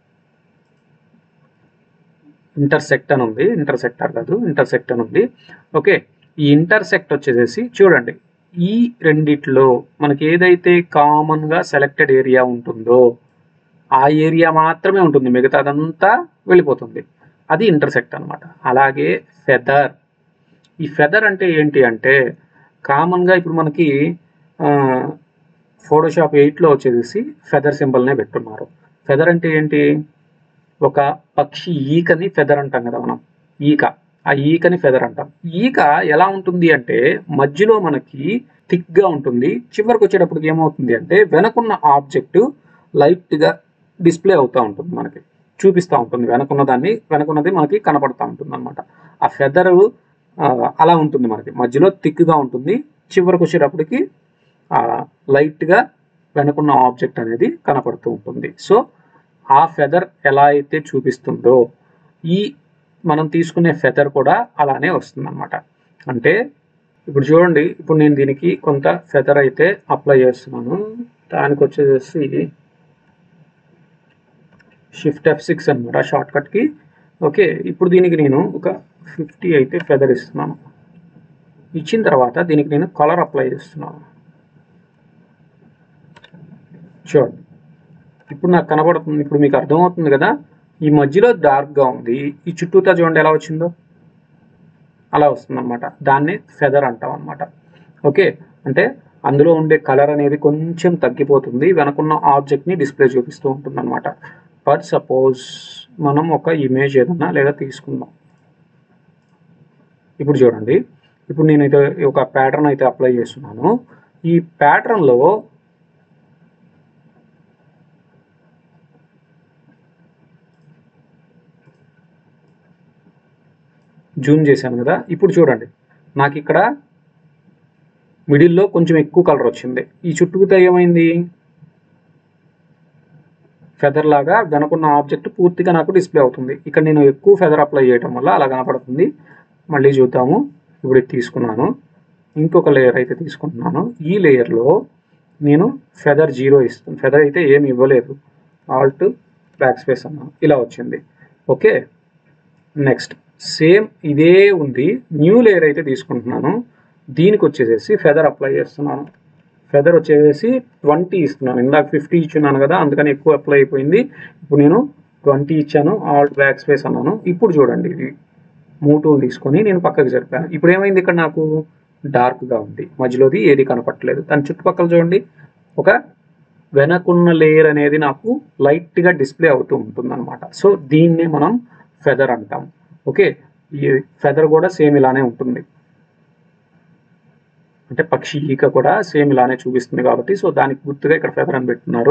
ఇంటర్సెక్ట్ అని ఉంది ఇంటర్సెక్టార్ కాదు ఇంటర్సెక్ట్ అని ఉంది ఓకే ఈ ఇంటర్సెక్ట్ వచ్చేసేసి చూడండి ఈ రెండిట్లో మనకి ఏదైతే కామన్గా సెలెక్టెడ్ ఏరియా ఉంటుందో ఆ ఏరియా మాత్రమే ఉంటుంది మిగతాదంతా వెళ్ళిపోతుంది అది ఇంటర్సెక్ట్ అన్నమాట అలాగే ఫెదర్ ఈ ఫెదర్ అంటే ఏంటి అంటే కామన్గా ఇప్పుడు మనకి ఫోటోషాప్ ఎయిట్లో వచ్చేసి ఫెదర్ సింబల్నే పెట్టున్నారు ఫెదర్ అంటే ఏంటి ఒక పక్షి ఈకని ఫెదర్ అంటాం కదా మనం ఈక ఆ ఈకని ఫెదర్ అంటాం ఈక ఎలా ఉంటుంది అంటే మధ్యలో మనకి థిక్గా ఉంటుంది చివరికి వచ్చేటప్పటికి ఏమవుతుంది అంటే వెనకున్న ఆబ్జెక్ట్ లైట్గా డిస్ప్లే అవుతూ ఉంటుంది మనకి చూపిస్తూ ఉంటుంది వెనకున్న దాన్ని వెనకున్నది మనకి కనపడతా ఉంటుంది అనమాట ఆ ఫెదర్ అలా ఉంటుంది మనకి మధ్యలో థిక్గా ఉంటుంది చివరికి వచ్చేటప్పటికి లైట్గా వెనకున్న ఆబ్జెక్ట్ అనేది కనపడుతూ ఉంటుంది సో ఆ ఫెదర్ ఎలా అయితే చూపిస్తుందో ఈ మనం తీసుకునే ఫెదర్ కూడా అలానే వస్తుంది అనమాట అంటే ఇప్పుడు చూడండి ఇప్పుడు నేను దీనికి కొంత ఫెదర్ అయితే అప్లై చేస్తున్నాను దానికి వచ్చేసి షిఫ్ట్ ఎఫ్ సిక్స్ అనమాట షార్ట్ కట్కి ఓకే ఇప్పుడు దీనికి నేను ఒక ఫిఫ్టీ అయితే ఫెదర్ ఇస్తున్నాను ఇచ్చిన తర్వాత దీనికి నేను కలర్ అప్లై చేస్తున్నాను చూడండి ఇప్పుడు నాకు కనబడుతుంది ఇప్పుడు మీకు అర్థమవుతుంది కదా ఈ మధ్యలో డార్క్గా ఉంది ఈ చుట్టూతా చూడండి ఎలా వచ్చిందో అలా వస్తుంది అనమాట దాన్ని ఫెదర్ అంటాం అనమాట ఓకే అంటే అందులో ఉండే కలర్ అనేది కొంచెం తగ్గిపోతుంది వెనకున్న ఆబ్జెక్ట్ని డిస్ప్లే చూపిస్తూ ఉంటుంది అనమాట బట్ సపోజ్ మనం ఒక ఇమేజ్ ఏదన్నా లేదా తీసుకుందాం ఇప్పుడు చూడండి ఇప్పుడు నేనైతే ఒక ప్యాటర్న్ అయితే అప్లై చేస్తున్నాను ఈ ప్యాటర్న్లో జూమ్ చేశాను కదా ఇప్పుడు చూడండి నాకు ఇక్కడ మిడిల్లో కొంచెం ఎక్కువ కలర్ వచ్చింది ఈ చుట్టూతో ఏమైంది ఫెదర్ లాగా వెనకున్న ఆబ్జెక్ట్ పూర్తిగా నాకు డిస్ప్లే అవుతుంది ఇక్కడ నేను ఎక్కువ ఫెదర్ అప్లై చేయడం వల్ల అలా కనపడుతుంది మళ్ళీ చూద్దాము ఇప్పుడు ఇది తీసుకున్నాను ఇంకొక లేయర్ అయితే తీసుకుంటున్నాను ఈ లేయర్లో నేను ఫెదర్ జీరో ఇస్తాను ఫెదర్ అయితే ఏమి ఇవ్వలేదు ఆల్ట్ బ్యాక్ స్పేస్ అన్నాను ఇలా వచ్చింది ఓకే నెక్స్ట్ సేమ్ ఇదే ఉంది న్యూ లేయర్ అయితే తీసుకుంటున్నాను దీనికి వచ్చేసేసి ఫెదర్ అప్లై చేస్తున్నాను ఫెదర్ వచ్చేసి ట్వంటీ ఇస్తున్నాను ఇందాక ఫిఫ్టీ ఇచ్చున్నాను కదా అందుకని ఎక్కువ అప్లై అయిపోయింది ఇప్పుడు నేను ట్వంటీ ఇచ్చాను ఆల్ట్ బ్యాక్ స్పేస్ అన్నాను ఇప్పుడు చూడండి ఇది మూటూలు తీసుకొని నేను పక్కకి జరిపాను ఇప్పుడు ఏమైంది ఇక్కడ నాకు డార్క్గా ఉంది మధ్యలోది ఏది కనపట్టలేదు దాని చుట్టుపక్కల చూడండి ఒక వెనకున్న లేయర్ అనేది నాకు లైట్గా డిస్ప్లే అవుతూ ఉంటుంది అనమాట సో దీన్నే మనం ఫెదర్ అంటాం ఓకే ఈ ఫెదర్ కూడా సేమ్ ఇలానే ఉంటుంది అంటే పక్షి ఈక కూడా సేమ్ ఇలానే చూపిస్తుంది కాబట్టి సో దానికి గుర్తుగా ఇక్కడ ఫెదర్ అని పెట్టున్నారు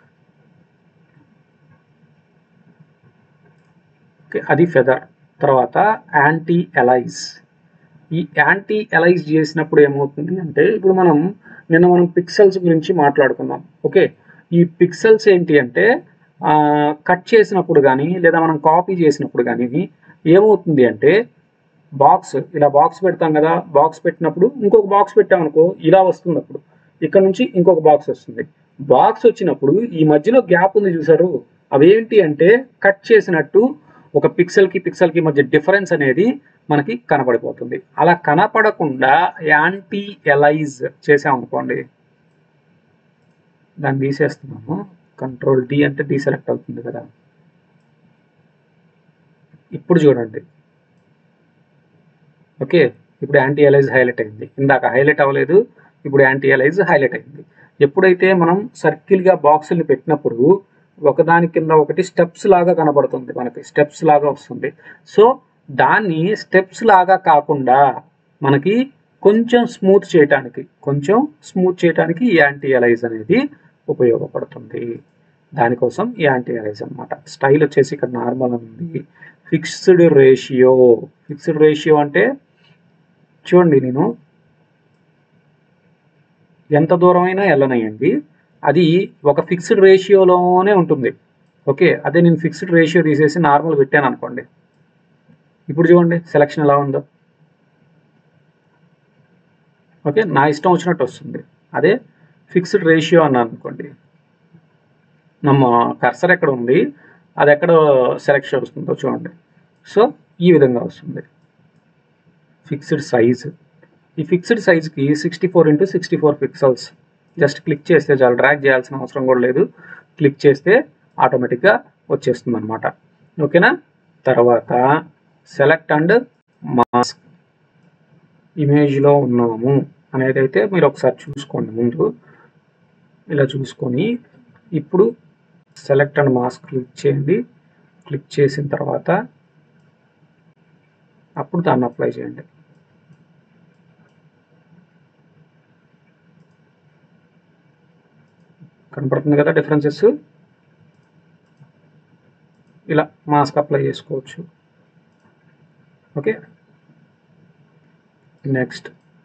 ఓకే అది ఫెదర్ తర్వాత యాంటీ ఎలైజ్ ఈ యాంటీ ఎలైజ్ చేసినప్పుడు ఏమవుతుంది అంటే ఇప్పుడు మనం నిన్న మనం పిక్సెల్స్ గురించి మాట్లాడుకున్నాం ఓకే ఈ పిక్సెల్స్ ఏంటి అంటే కట్ చేసినప్పుడు కానీ లేదా మనం కాపీ చేసినప్పుడు కానీ ఏమవుతుంది అంటే బాక్స్ ఇలా బాక్స్ పెడతాం కదా బాక్స్ పెట్టినప్పుడు ఇంకొక బాక్స్ పెట్టామనుకో ఇలా వస్తుంది అప్పుడు ఇక్కడ నుంచి ఇంకొక బాక్స్ వస్తుంది బాక్స్ వచ్చినప్పుడు ఈ మధ్యలో గ్యాప్ ఉంది చూసారు అవేంటి అంటే కట్ చేసినట్టు ఒక పిక్సెల్కి పిక్సెల్కి మధ్య డిఫరెన్స్ అనేది మనకి కనపడిపోతుంది అలా కనపడకుండా యాంటీ ఎలైజ్ చేసామనుకోండి దాన్ని తీసేస్తున్నాము కంట్రోల్ డి అంటే డీసెలెక్ట్ అవుతుంది కదా ఇప్పుడు చూడండి ఓకే ఇప్పుడు యాంటీ ఎలైజ్ హైలైట్ అయింది ఇందాక హైలైట్ అవ్వలేదు ఇప్పుడు యాంటీ ఎలైజ్ హైలైట్ అయింది ఎప్పుడైతే మనం సర్కిల్గా బాక్సుల్ని పెట్టినప్పుడు ఒకదాని కింద ఒకటి స్టెప్స్ లాగా కనబడుతుంది మనకి స్టెప్స్ లాగా వస్తుంది సో దాన్ని స్టెప్స్ లాగా కాకుండా మనకి కొంచెం స్మూత్ చేయటానికి కొంచెం స్మూత్ చేయటానికి ఈ యాంటీ ఎలైజ్ అనేది ఉపయోగపడుతుంది దానికోసం ఈ యాంటీ ఎలైజ్ అనమాట స్టైల్ వచ్చేసి ఇక్కడ నార్మల్ అని ఉంది ఫిక్స్డ్ రేషియో ఫిక్స్డ్ రేషియో అంటే చూడండి నేను ఎంత దూరమైనా వెళ్ళనయ్యండి అది ఒక ఫిక్స్డ్ రేషియోలోనే ఉంటుంది ఓకే అదే నేను ఫిక్స్డ్ రేషియో తీసేసి నార్మల్ పెట్టాను అనుకోండి ఇప్పుడు చూడండి సెలక్షన్ ఎలా ఉందో ఓకే నా ఇష్టం వచ్చినట్టు వస్తుంది అదే ఫిక్స్డ్ రేషియో అన్నాను అనుకోండి నమ్మ కర్సర్ ఎక్కడ ఉంది అది ఎక్కడ సెలెక్షన్ వస్తుందో చూడండి సో ఈ విధంగా వస్తుంది ఫిక్స్డ్ సైజ్ ఈ ఫిక్స్డ్ సైజ్కి sixty four into sixty four pixels just click చేస్తే చాలు డ్రాగ్ చేయాల్సిన అవసరం కూడా లేదు క్లిక్ చేస్తే ఆటోమేటిక్గా వచ్చేస్తుంది అనమాట ఓకేనా తర్వాత సెలెక్ట్ అండ్ మాస్క్ ఇమేజ్లో ఉన్నాము అనేది అయితే మీరు ఒకసారి చూసుకోండి ముందు ఇలా చూసుకొని ఇప్పుడు సెలెక్ట్ అండ్ మాస్క్ క్లిక్ చేయండి క్లిక్ చేసిన తర్వాత అప్పుడు దాన్ని అప్లై చేయండి కనపడుతుంది కదా డిఫరెన్సెస్ ఇలా మాస్క్ అప్లై చేసుకోవచ్చు ఓకే నెక్స్ట్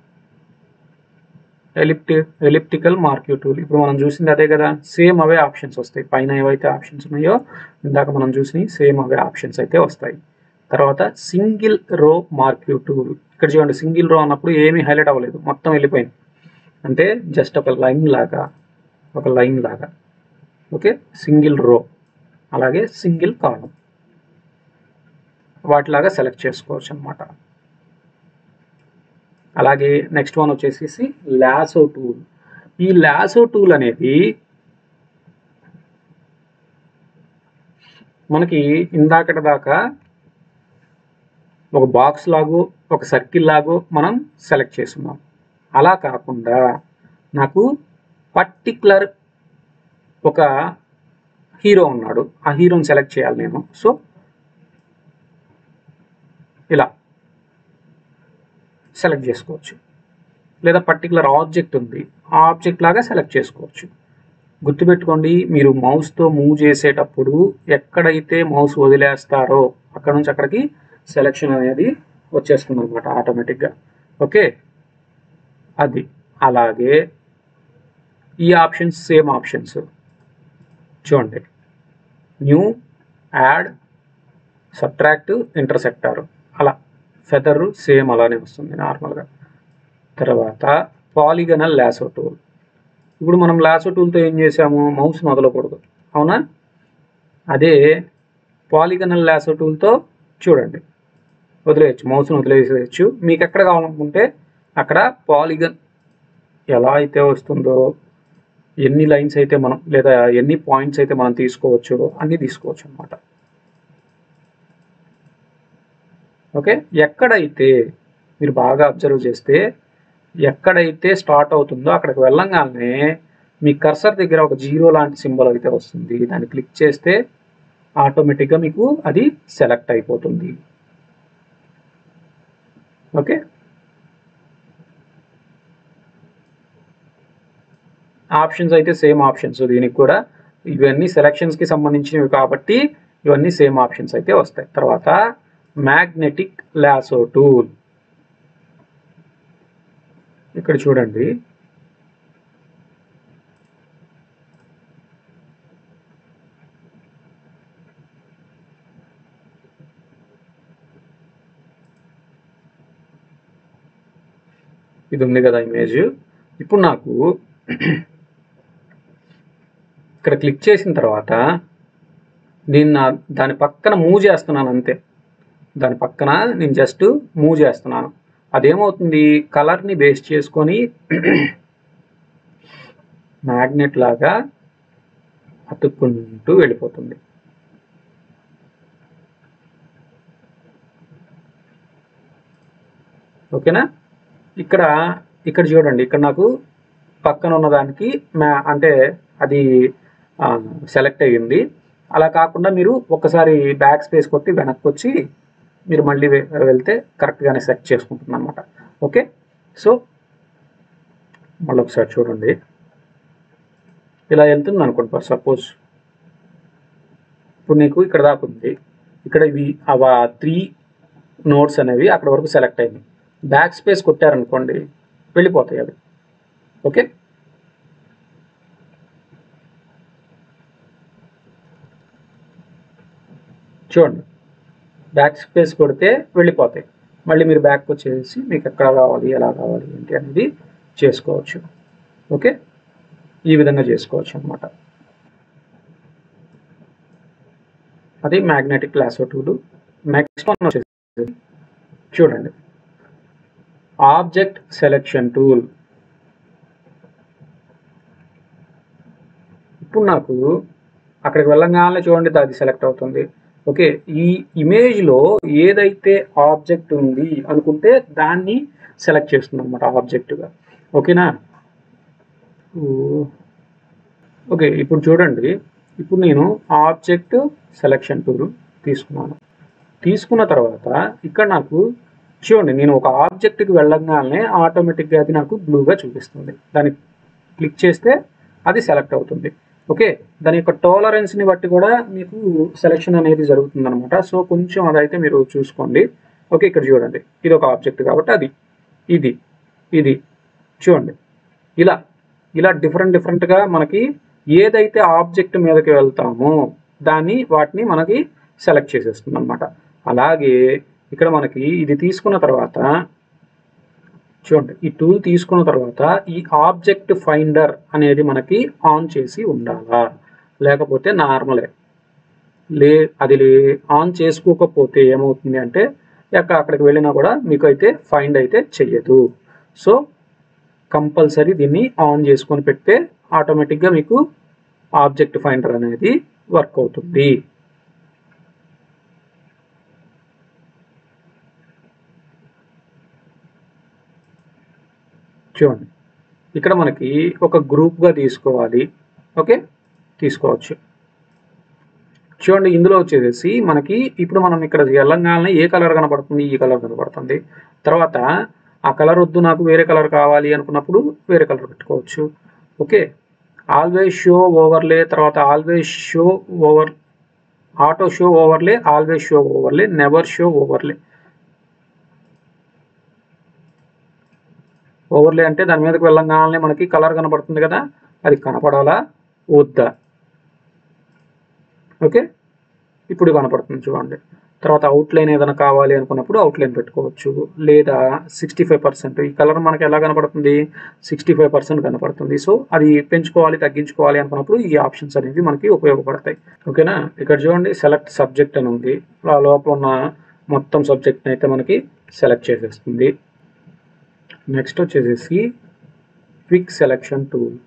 ఎలిప్టి ఎలిప్టికల్ మార్క్యూ టూల్ ఇప్పుడు మనం చూసింది అదే కదా సేమ్ అవే ఆప్షన్స్ వస్తాయి పైన ఏవైతే ఆప్షన్స్ ఉన్నాయో ఇందాక మనం చూసినవి సేమ్ అవే ఆప్షన్స్ అయితే వస్తాయి తర్వాత సింగిల్ రో మార్క్యూ టూల్ ఇక్కడ చూడండి సింగిల్ రో అన్నప్పుడు ఏమీ హైలైట్ అవ్వలేదు మొత్తం వెళ్ళిపోయింది అంటే జస్ట్ ఒక లైన్ లాగా ఒక లైన్ లాగా ఓకే సింగిల్ రో అలాగే సింగిల్ కాలం వాటిలాగా సెలెక్ట్ చేసుకోవచ్చు అనమాట అలాగే నెక్స్ట్ వన్ వచ్చేసి లాసో టూల్ ఈ లాసో టూల్ అనేది మనకి ఇందాకటి దాకా ఒక బాక్స్ లాగో ఒక సర్కిల్ లాగో మనం సెలెక్ట్ చేస్తున్నాం అలా కాకుండా నాకు పర్టిక్యులర్ ఒక హీరో ఉన్నాడు ఆ హీరోని సెలెక్ట్ చేయాలి నేను సో ఇలా సెలెక్ట్ చేసుకోవచ్చు లేదా పర్టికులర్ ఆబ్జెక్ట్ ఉంది ఆ ఆబ్జెక్ట్ లాగా సెలెక్ట్ చేసుకోవచ్చు గుర్తుపెట్టుకోండి మీరు మౌస్తో మూవ్ చేసేటప్పుడు ఎక్కడైతే మౌస్ వదిలేస్తారో అక్కడ నుంచి అక్కడికి సెలెక్షన్ అనేది వచ్చేస్తుంది అనమాట ఆటోమేటిక్గా ఓకే అది అలాగే ఈ ఆప్షన్స్ సేమ్ ఆప్షన్స్ చూడండి న్యూ యాడ్ సబ్ట్రాక్ట్ ఇంటర్సెక్టార్ అలా ఫెదర్ సేమ్ అలానే వస్తుంది నార్మల్గా తర్వాత పాలిగనల్ లాసో టూల్ ఇప్పుడు మనం లాసో టూల్తో ఏం చేసాము మౌస్ వదలకూడదు అవునా అదే పాలిగనల్ లాసో టూల్తో చూడండి వదిలేయచ్చు మౌస్ను వదిలేసేయచ్చు మీకు ఎక్కడ కావాలనుకుంటే అక్కడ పాలిగన్ ఎలా అయితే వస్తుందో ఎన్ని లైన్స్ అయితే మనం లేదా ఎన్ని పాయింట్స్ అయితే మనం తీసుకోవచ్చో అన్నీ తీసుకోవచ్చు అనమాట ఓకే ఎక్కడైతే మీరు బాగా అబ్జర్వ్ చేస్తే ఎక్కడైతే స్టార్ట్ అవుతుందో అక్కడికి వెళ్ళంగానే మీ కర్సర్ దగ్గర ఒక జీరో లాంటి సింబల్ అయితే వస్తుంది దాన్ని క్లిక్ చేస్తే ఆటోమేటిక్గా మీకు అది సెలెక్ట్ అయిపోతుంది ఓకే ఆప్షన్స్ అయితే సేమ్ ఆప్షన్స్ దీనికి కూడా ఇవన్నీ సెలక్షన్స్కి సంబంధించినవి కాబట్టి ఇవన్నీ సేమ్ ఆప్షన్స్ అయితే వస్తాయి తర్వాత మ్యాగ్నెటిక్ లాసో టూల్ ఇక్కడ చూడండి ఇది ఉంది కదా ఇమేజ్ ఇప్పుడు నాకు ఇక్కడ క్లిక్ చేసిన తర్వాత నేను నా దాని పక్కన మూవ్ చేస్తున్నాను అంతే దాని పక్కన నేను జస్ట్ మూవ్ చేస్తున్నాను అదేమవుతుంది కలర్ని బేస్ చేసుకొని మ్యాగ్నెట్ లాగా అతుక్కుంటూ వెళ్ళిపోతుంది ఓకేనా ఇక్కడ ఇక్కడ చూడండి ఇక్కడ నాకు పక్కన ఉన్న దానికి మ్యా అంటే అది సెలెక్ట్ అయ్యింది అలా కాకుండా మీరు ఒకసారి బ్యాక్ స్పేస్ కొట్టి వెనక్కి వచ్చి మీరు మళ్ళీ వె- వెళ్తే కరెక్ట్గానే సెలెక్ట్ చేసుకుంటుంది అనమాట ఓకే సో మళ్ళీ ఒకసారి చూడండి ఇలా వెళ్తుంది అనుకోండి ఫర్ సపోజ్ ఇప్పుడు నీకు ఇక్కడ దాకా ఉంది ఇక్కడ ఇవి అవ త్రీ నోట్స్ అనేవి అక్కడ వరకు సెలెక్ట్ అయింది బ్యాక్ స్పేస్ కొట్టారనుకోండి వెళ్ళిపోతాయి అవి ఓకే చూడండి బ్యాక్ స్పేస్ కొడితే వెళ్ళిపోతాయి మళ్ళీ మీరు బ్యాక్ వచ్చేసి మీకు ఎక్కడ కావాలి ఎలా కావాలి ఏంటి అనేది చేసుకోవచ్చు ఓకే ఈ విధంగా చేసుకోవచ్చు అనమాట అది magnetic lasso tool next one వచ్చేసి చూడండి ఆబ్జెక్ట్ సెలెక్షన్ టూల్ ఇప్పుడు నాకు అక్కడికి వెళ్ళంగానే చూడండి అది సెలెక్ట్ అవుతుంది ఓకే ఈ ఇమేజ్లో ఏదైతే ఆబ్జెక్ట్ ఉంది అనుకుంటే దాన్ని సెలెక్ట్ చేస్తుంది అనమాట ఆబ్జెక్ట్గా ఓకేనా ఓకే ఇప్పుడు చూడండి ఇప్పుడు నేను ఆబ్జెక్ట్ సెలెక్షన్ టూల్ తీసుకున్నాను తీసుకున్న తర్వాత ఇక్కడ నాకు చూడండి నేను ఒక ఆబ్జెక్ట్కి వెళ్ళగానే ఆటోమేటిక్గా అది నాకు బ్లూగా చూపిస్తుంది దాన్ని క్లిక్ చేస్తే అది సెలెక్ట్ అవుతుంది ఓకే దాని యొక్క టాలరెన్స్ని బట్టి కూడా మీకు సెలెక్షన్ అనేది జరుగుతుంది అనమాట సో కొంచెం అదైతే మీరు చూసుకోండి ఓకే ఇక్కడ చూడండి ఇది ఒక ఆబ్జెక్ట్ కాబట్టి అది ఇది ఇది చూడండి ఇలా ఇలా డిఫరెంట్ డిఫరెంట్గా మనకి ఏదైతే ఆబ్జెక్ట్ మీదకి వెళ్తామో దాన్ని వాటిని మనకి సెలెక్ట్ చేసేస్తుంది అనమాట అలాగే ఇక్కడ మనకి ఇది తీసుకున్న తర్వాత చూడండి ఈ టూల్ తీసుకున్న తర్వాత ఈ ఆబ్జెక్ట్ ఫైండర్ అనేది మనకి ఆన్ చేసి ఉండాలా లేకపోతే నార్మలే లే అది లే ఆన్ చేసుకోకపోతే ఏమవుతుంది అంటే ఎక్క- అక్కడికి వెళ్ళినా కూడా మీకు అయితే ఫైండ్ అయితే చెయ్యదు సో కంపల్సరీ దీన్ని ఆన్ చేసుకొని పెడితే ఆటోమేటిక్గా మీకు ఆబ్జెక్ట్ ఫైండర్ అనేది వర్క్ అవుతుంది చూడండి ఇక్కడ మనకి ఒక గ్రూప్గా తీసుకోవాలి ఓకే తీసుకోవచ్చు చూడండి ఇందులో వచ్చేసేసి మనకి ఇప్పుడు మనం ఇక్కడ వెళ్ళంగానే ఏ కలర్ కనపడుతుంది ఈ కలర్ కనపడుతుంది తర్వాత ఆ కలర్ వద్దు నాకు వేరే కలర్ కావాలి అనుకున్నప్పుడు వేరే కలర్ పెట్టుకోవచ్చు ఓకే ఆల్వేస్ షో ఓవర్లే తర్వాత always show over auto show overlay always show overlay never show overlay overlay అంటే దాని మీదకి వెళ్ళంగానే మనకి కలర్ కనపడుతుంది కదా అది కనపడాలా వద్దా ఓకే ఇప్పుడు కనపడుతుంది చూడండి తర్వాత అవుట్లైన్ ఏదైనా కావాలి అనుకున్నప్పుడు అవుట్లైన్ పెట్టుకోవచ్చు లేదా సిక్స్టీ ఫైవ్ పర్సెంట్ ఈ కలర్ మనకి ఎలా కనపడుతుంది సిక్స్టీ ఫైవ్ పర్సెంట్ కనపడుతుంది సో అది పెంచుకోవాలి తగ్గించుకోవాలి అనుకున్నప్పుడు ఈ ఆప్షన్స్ అనేవి మనకి ఉపయోగపడతాయి ఓకేనా ఇక్కడ చూడండి సెలెక్ట్ సబ్జెక్ట్ అని ఉంది ఆ లోపల ఉన్న మొత్తం సబ్జెక్ట్ని అయితే మనకి సెలెక్ట్ చేసేస్తుంది నెక్స్ట్ వచ్చేసేసి క్విక్ సెలెక్షన్ టూల్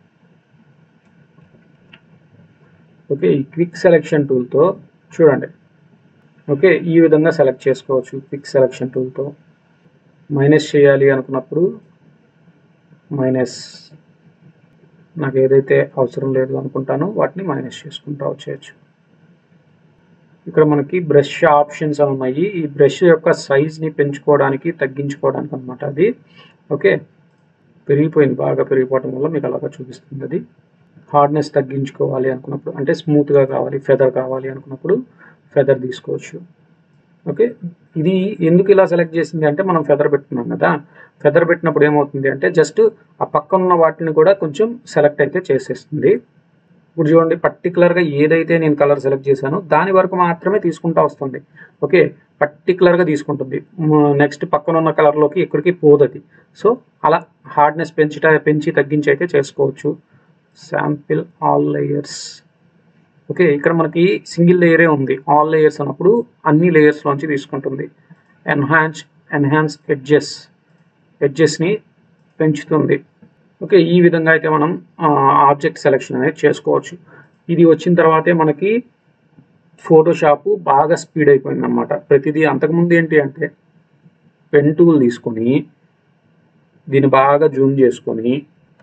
ఓకే ఈ క్విక్ సెలెక్షన్ టూల్తో చూడండి ఓకే ఈ విధంగా సెలెక్ట్ చేసుకోవచ్చు క్విక్ సెలెక్షన్ టూల్తో మైనస్ చేయాలి అనుకున్నప్పుడు మైనస్ నాకు ఏదైతే అవసరం లేదు అనుకుంటానో వాటిని మైనస్ చేసుకుంటా వచ్చేయచ్చు ఇక్కడ మనకి బ్రష్ ఆప్షన్స్ ఉన్నాయి ఈ బ్రష్ యొక్క సైజ్ని పెంచుకోవడానికి తగ్గించుకోవడానికి అనమాట అది ఓకే పెరిగిపోయింది బాగా పెరిగిపోవడం వల్ల మీకు అలాగా చూపిస్తుంది అది హార్డ్నెస్ తగ్గించుకోవాలి అనుకున్నప్పుడు అంటే స్మూత్గా కావాలి ఫెదర్ కావాలి అనుకున్నప్పుడు ఫెదర్ తీసుకోవచ్చు ఓకే ఇది ఎందుకు ఇలా సెలెక్ట్ చేసింది అంటే మనం ఫెదర్ పెట్టుకున్నాం కదా ఫెదర్ పెట్టినప్పుడు ఏమవుతుంది అంటే జస్ట్ ఆ పక్కన ఉన్న వాటిని కూడా కొంచెం సెలెక్ట్ అయితే చేసేస్తుంది ఇప్పుడు చూడండి పర్టికులర్గా ఏదైతే నేను కలర్ సెలెక్ట్ చేశానో దాని వరకు మాత్రమే తీసుకుంటా వస్తుంది ఓకే పర్టికులర్గా తీసుకుంటుంది నెక్స్ట్ పక్కన ఉన్న కలర్లోకి ఎక్కడికి పోదు అది సో అలా హార్డ్నెస్ పెంచుట పెంచి తగ్గించి అయితే చేసుకోవచ్చు శాంపిల్ ఆల్ లేయర్స్ ఓకే ఇక్కడ మనకి సింగిల్ లేయరే ఉంది ఆల్ లేయర్స్ అన్నప్పుడు అన్ని లేయర్స్లోంచి తీసుకుంటుంది ఎన్హాన్స్ ఎన్హాన్స్ ఎడ్జెస్ ఎడ్జెస్ని పెంచుతుంది ఓకే ఈ విధంగా అయితే మనం ఆబ్జెక్ట్ సెలెక్షన్ అనేది చేసుకోవచ్చు ఇది వచ్చిన తర్వాతే మనకి ఫోటోషాప్ బాగా స్పీడ్ అయిపోయింది అనమాట ప్రతిదీ అంతకుముందు ఏంటి అంటే పెన్ టూల్ తీసుకొని దీన్ని బాగా జూమ్ చేసుకొని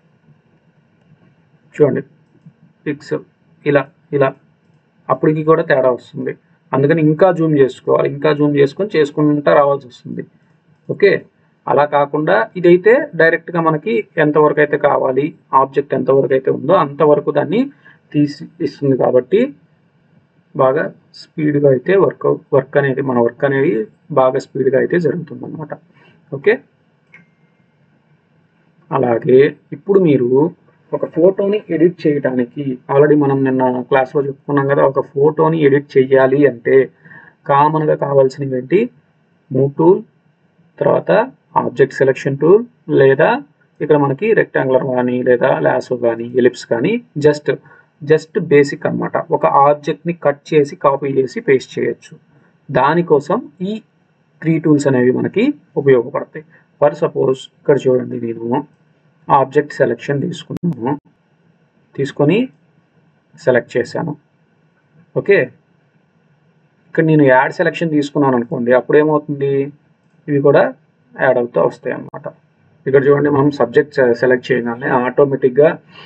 చూడండి పిక్సెల్ ఇలా ఇలా అప్పటికి కూడా తేడా వస్తుంది అందుకని ఇంకా జూమ్ చేసుకోవాలి ఇంకా జూమ్ చేసుకొని చేసుకుంటా రావాల్సి వస్తుంది ఓకే అలా కాకుండా ఇదైతే డైరెక్ట్గా మనకి ఎంతవరకు అయితే కావాలి ఆబ్జెక్ట్ ఎంతవరకు అయితే ఉందో అంతవరకు దాన్ని తీసి ఇస్తుంది కాబట్టి బాగా స్పీడ్గా అయితే వర్క్ వర్క్ అనేది మన వర్క్ అనేది బాగా స్పీడ్గా అయితే జరుగుతుంది అనమాట ఓకే అలాగే ఇప్పుడు మీరు ఒక ఫోటోని ఎడిట్ చేయడానికి ఆల్రెడీ మనం నిన్న క్లాస్లో చెప్పుకున్నాం కదా ఒక ఫోటోని ఎడిట్ చేయాలి అంటే కామన్గా కావాల్సినవి ఏంటి మూవ్ టూల్ తర్వాత ఆబ్జెక్ట్ సెలెక్షన్ టూల్ లేదా ఇక్కడ మనకి రెక్టాంగులర్ కానీ లేదా లాసో కానీ ఎలిప్స్ కానీ జస్ట్ జస్ట్ బేసిక్ అన్నమాట ఒక ఆబ్జెక్ట్ని కట్ చేసి కాపీ చేసి పేస్ట్ చేయొచ్చు దానికోసం ఈ త్రీ టూల్స్ అనేవి మనకి ఉపయోగపడతాయి ఫర్ సపోజ్ ఇక్కడ చూడండి నేను ఆబ్జెక్ట్ సెలెక్షన్ తీసుకున్నాను తీసుకొని సెలెక్ట్ చేశాను ఓకే ఇక్కడ నేను యాడ్ సెలెక్షన్ తీసుకున్నాను అనుకోండి అప్పుడు ఏమవుతుంది ఇవి కూడా యాడ్ అవుతూ వస్తాయి అన్నమాట ఇక్కడ చూడండి మనం సబ్జెక్ట్ సెలెక్ట్ చేయగానే ఆటోమేటిక్గా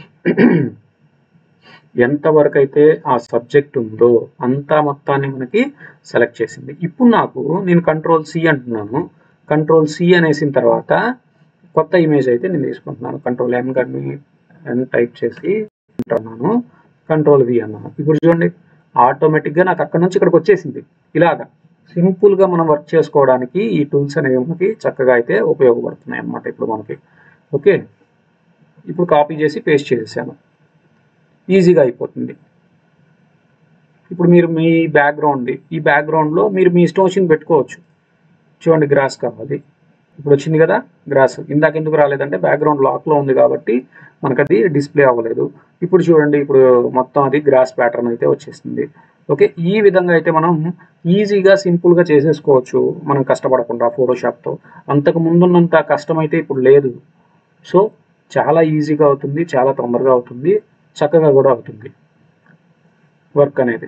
ఎంతవరకు అయితే ఆ సబ్జెక్ట్ ఉందో అంతా మొత్తాన్ని మనకి సెలెక్ట్ చేసింది ఇప్పుడు నాకు నేను కంట్రోల్ సి అంటున్నాను కంట్రోల్ సి అనేసిన తర్వాత కొత్త ఇమేజ్ అయితే నేను తీసుకుంటున్నాను కంట్రోల్ ఎన్ కానీ ఎన్ టైప్ చేసి అంటున్నాను కంట్రోల్ వి అన్నాను ఇప్పుడు చూడండి ఆటోమేటిక్గా నాకు అక్కడ నుంచి ఇక్కడికి వచ్చేసింది ఇలాగా సింపుల్గా మనం వర్క్ చేసుకోవడానికి ఈ టూల్స్ అనేవి మనకి చక్కగా అయితే ఉపయోగపడుతున్నాయి అన్నమాట ఇప్పుడు మనకి ఓకే ఇప్పుడు కాపీ చేసి పేస్ట్ చేసేసాను ఈజీగా అయిపోతుంది ఇప్పుడు మీరు మీ బ్యాక్గ్రౌండ్ ఈ బ్యాక్గ్రౌండ్లో మీరు మీ ఇష్టం వచ్చింది పెట్టుకోవచ్చు చూడండి గ్రాస్ కావాలి ఇప్పుడు వచ్చింది కదా గ్రాస్ ఇందాక ఎందుకు రాలేదంటే బ్యాక్గ్రౌండ్ లాక్లో ఉంది కాబట్టి మనకు అది డిస్ప్లే అవ్వలేదు ఇప్పుడు చూడండి ఇప్పుడు మొత్తం అది గ్రాస్ ప్యాటర్న్ అయితే వచ్చేసింది ఓకే ఈ విధంగా అయితే మనం ఈజీగా సింపుల్గా చేసేసుకోవచ్చు మనం కష్టపడకుండా ఫోటోషాప్తో అంతకు ముందున్నంత కష్టం అయితే ఇప్పుడు లేదు సో చాలా ఈజీగా అవుతుంది చాలా తొందరగా అవుతుంది చక్కగా కూడా అవుతుంది వర్క్ అనేది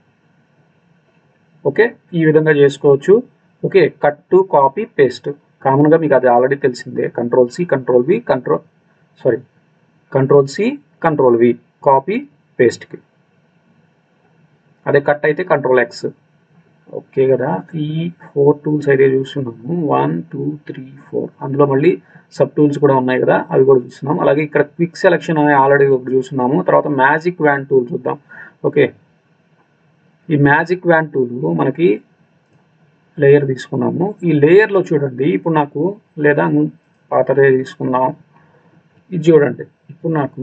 ఓకే ఈ విధంగా చేసుకోవచ్చు okay cut to copy paste కామన్గా మీకు అది ఆల్రెడీ తెలిసిందే control C control V control sorry control C control V copy పేస్ట్కి అదే కట్ అయితే కంట్రోల్ ఎక్స్ ఓకే కదా ఈ ఫోర్ టూల్స్ అయితే చూస్తున్నాము వన్ టూ త్రీ ఫోర్ అందులో మళ్ళీ సబ్ టూల్స్ కూడా ఉన్నాయి కదా అవి కూడా చూస్తున్నాం అలాగే ఇక్కడ క్విక్ సెలెక్షన్ అనే ఆల్రెడీ ఒకటి చూస్తున్నాము తర్వాత మ్యాజిక్ వ్యాన్ టూల్ చూద్దాం ఓకే ఈ మ్యాజిక్ వ్యాన్ టూల్ మనకి లేయర్ తీసుకున్నాము ఈ లేయర్లో చూడండి ఇప్పుడు నాకు లేదా పాత లేయర్ తీసుకుందాం ఇది చూడండి ఇప్పుడు నాకు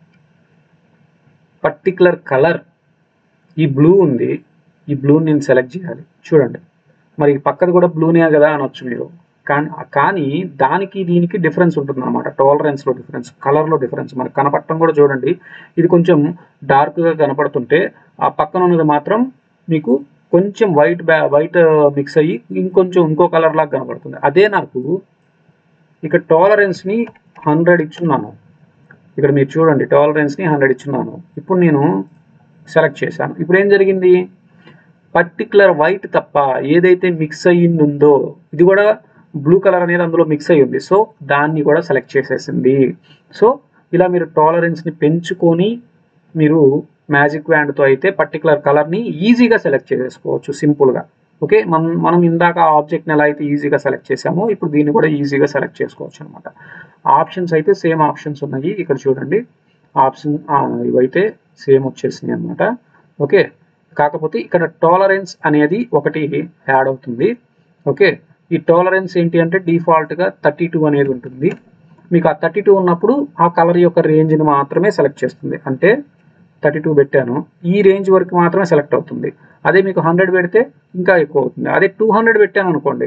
పర్టికులర్ కలర్ ఈ బ్లూ ఉంది ఈ బ్లూ నేను సెలెక్ట్ చేయాలి చూడండి మరి పక్కది కూడా బ్లూనే కదా అనొచ్చు మీరు కానీ కానీ దానికి దీనికి డిఫరెన్స్ ఉంటుంది అనమాట టాలరెన్స్లో డిఫరెన్స్ కలర్లో డిఫరెన్స్ మనకు కనపడటం కూడా చూడండి ఇది కొంచెం డార్క్గా కనపడుతుంటే ఆ పక్కన ఉన్నది మాత్రం మీకు కొంచెం వైట్ బ్యా వైట్ మిక్స్ అయ్యి ఇంకొంచెం ఇంకో కలర్ లాగా కనపడుతుంది అదే నాకు ఇక్కడ టాలరెన్స్ని హండ్రెడ్ ఇచ్చున్నాను ఇక్కడ మీరు చూడండి టాలరెన్స్ని హండ్రెడ్ ఇచ్చున్నాను ఇప్పుడు నేను సెలెక్ట్ చేశాను ఇప్పుడు ఏం జరిగింది పర్టికులర్ వైట్ తప్ప ఏదైతే మిక్స్ అయ్యింది ఉందో ఇది కూడా బ్లూ కలర్ అనేది అందులో మిక్స్ అయ్యి ఉంది సో దాన్ని కూడా సెలెక్ట్ చేసేసింది సో ఇలా మీరు టాలరెన్స్ని పెంచుకొని మీరు మ్యాజిక్ వ్యాండ్తో అయితే పర్టికులర్ కలర్ని ఈజీగా సెలెక్ట్ చేసేసుకోవచ్చు సింపుల్గా ఓకే మనం మనం ఇందాక ఆబ్జెక్ట్ని ఎలా అయితే ఈజీగా సెలెక్ట్ చేసామో ఇప్పుడు దీన్ని కూడా ఈజీగా సెలెక్ట్ చేసుకోవచ్చు అనమాట ఆప్షన్స్ అయితే సేమ్ ఆప్షన్స్ ఉన్నాయి ఇక్కడ చూడండి ఆప్షన్ ఇవైతే సేమ్ వచ్చేసినాయి అనమాట ఓకే కాకపోతే ఇక్కడ టాలరెన్స్ అనేది ఒకటి యాడ్ అవుతుంది ఓకే ఈ టాలరెన్స్ ఏంటి అంటే డిఫాల్ట్గా థర్టీ టూ అనేది ఉంటుంది మీకు ఆ థర్టీ టూ ఉన్నప్పుడు ఆ కలర్ యొక్క రేంజ్ని మాత్రమే సెలెక్ట్ చేస్తుంది అంటే థర్టీ టూ పెట్టాను ఈ రేంజ్ వరకు మాత్రమే సెలెక్ట్ అవుతుంది అదే మీకు హండ్రెడ్ పెడితే ఇంకా ఎక్కువ అవుతుంది అదే టూ హండ్రెడ్ పెట్టాను అనుకోండి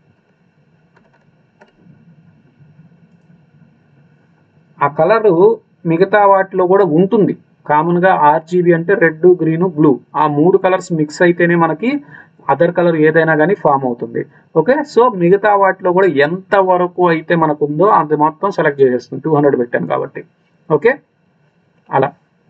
ఆ కలరు మిగతా వాటిలో కూడా ఉంటుంది కామన్గా ఆర్జీబీ అంటే రెడ్ గ్రీన్ బ్లూ ఆ మూడు కలర్స్ మిక్స్ అయితేనే మనకి అదర్ కలర్ ఏదైనా కానీ ఫామ్ అవుతుంది ఓకే సో మిగతా వాటిలో కూడా ఎంత వరకు అయితే మనకు ఉందో అది మొత్తం సెలెక్ట్ చేసేస్తుంది టూ హండ్రెడ్ పెట్టాను కాబట్టి ఓకే అలా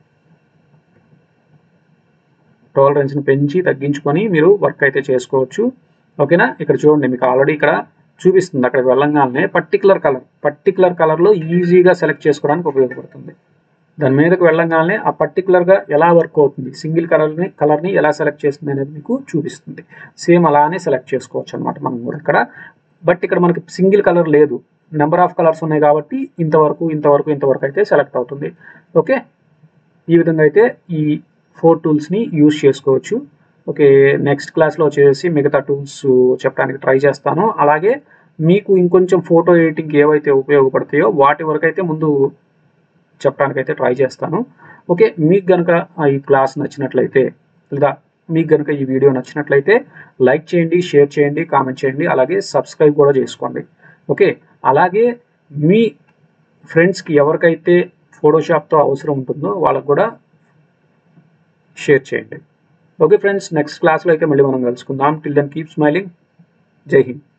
టాలరెన్స్ని పెంచి తగ్గించుకొని మీరు వర్క్ అయితే చేసుకోవచ్చు ఓకేనా ఇక్కడ చూడండి మీకు ఆల్రెడీ ఇక్కడ చూపిస్తుంది అక్కడికి వెళ్ళంగానే పర్టికులర్ కలర్ పర్టికులర్ కలర్లో ఈజీగా సెలెక్ట్ చేసుకోవడానికి ఉపయోగపడుతుంది దాని మీదకి వెళ్ళంగానే ఆ పర్టికులర్గా ఎలా వర్క్ అవుతుంది సింగిల్ కలర్ని కలర్ని ఎలా సెలెక్ట్ చేస్తుంది అనేది మీకు చూపిస్తుంది సేమ్ అలానే సెలెక్ట్ చేసుకోవచ్చు అనమాట మనం కూడా ఇక్కడ బట్ ఇక్కడ మనకి సింగిల్ కలర్ లేదు నెంబర్ ఆఫ్ కలర్స్ ఉన్నాయి కాబట్టి ఇంతవరకు ఇంతవరకు ఇంతవరకు అయితే సెలెక్ట్ అవుతుంది ఓకే ఈ విధంగా అయితే ఈ ఫోర్ టూల్స్ని యూజ్ చేసుకోవచ్చు ఓకే నెక్స్ట్ క్లాస్లో వచ్చేసి మిగతా టూల్స్ చెప్పడానికి ట్రై చేస్తాను అలాగే మీకు ఇంకొంచెం ఫోటో ఎడిటింగ్ ఏవైతే ఉపయోగపడతాయో వాటి వరకు అయితే ముందు చెప్పడానికైతే ట్రై చేస్తాను ఓకే మీకు కనుక ఈ క్లాస్ నచ్చినట్లయితే లేదా మీకు కనుక ఈ వీడియో నచ్చినట్లయితే లైక్ చేయండి షేర్ చేయండి కామెంట్ చేయండి అలాగే సబ్స్క్రైబ్ కూడా చేసుకోండి ఓకే అలాగే మీ ఫ్రెండ్స్కి ఎవరికైతే ఫోటోషాప్తో అవసరం ఉంటుందో వాళ్ళకు కూడా షేర్ చేయండి ఓకే ఫ్రెండ్స్ నెక్స్ట్ క్లాస్లో అయితే మళ్ళీ మనం కలుసుకుందాం టిల్ దెన్ కీప్ స్మైలింగ్ జై హింద్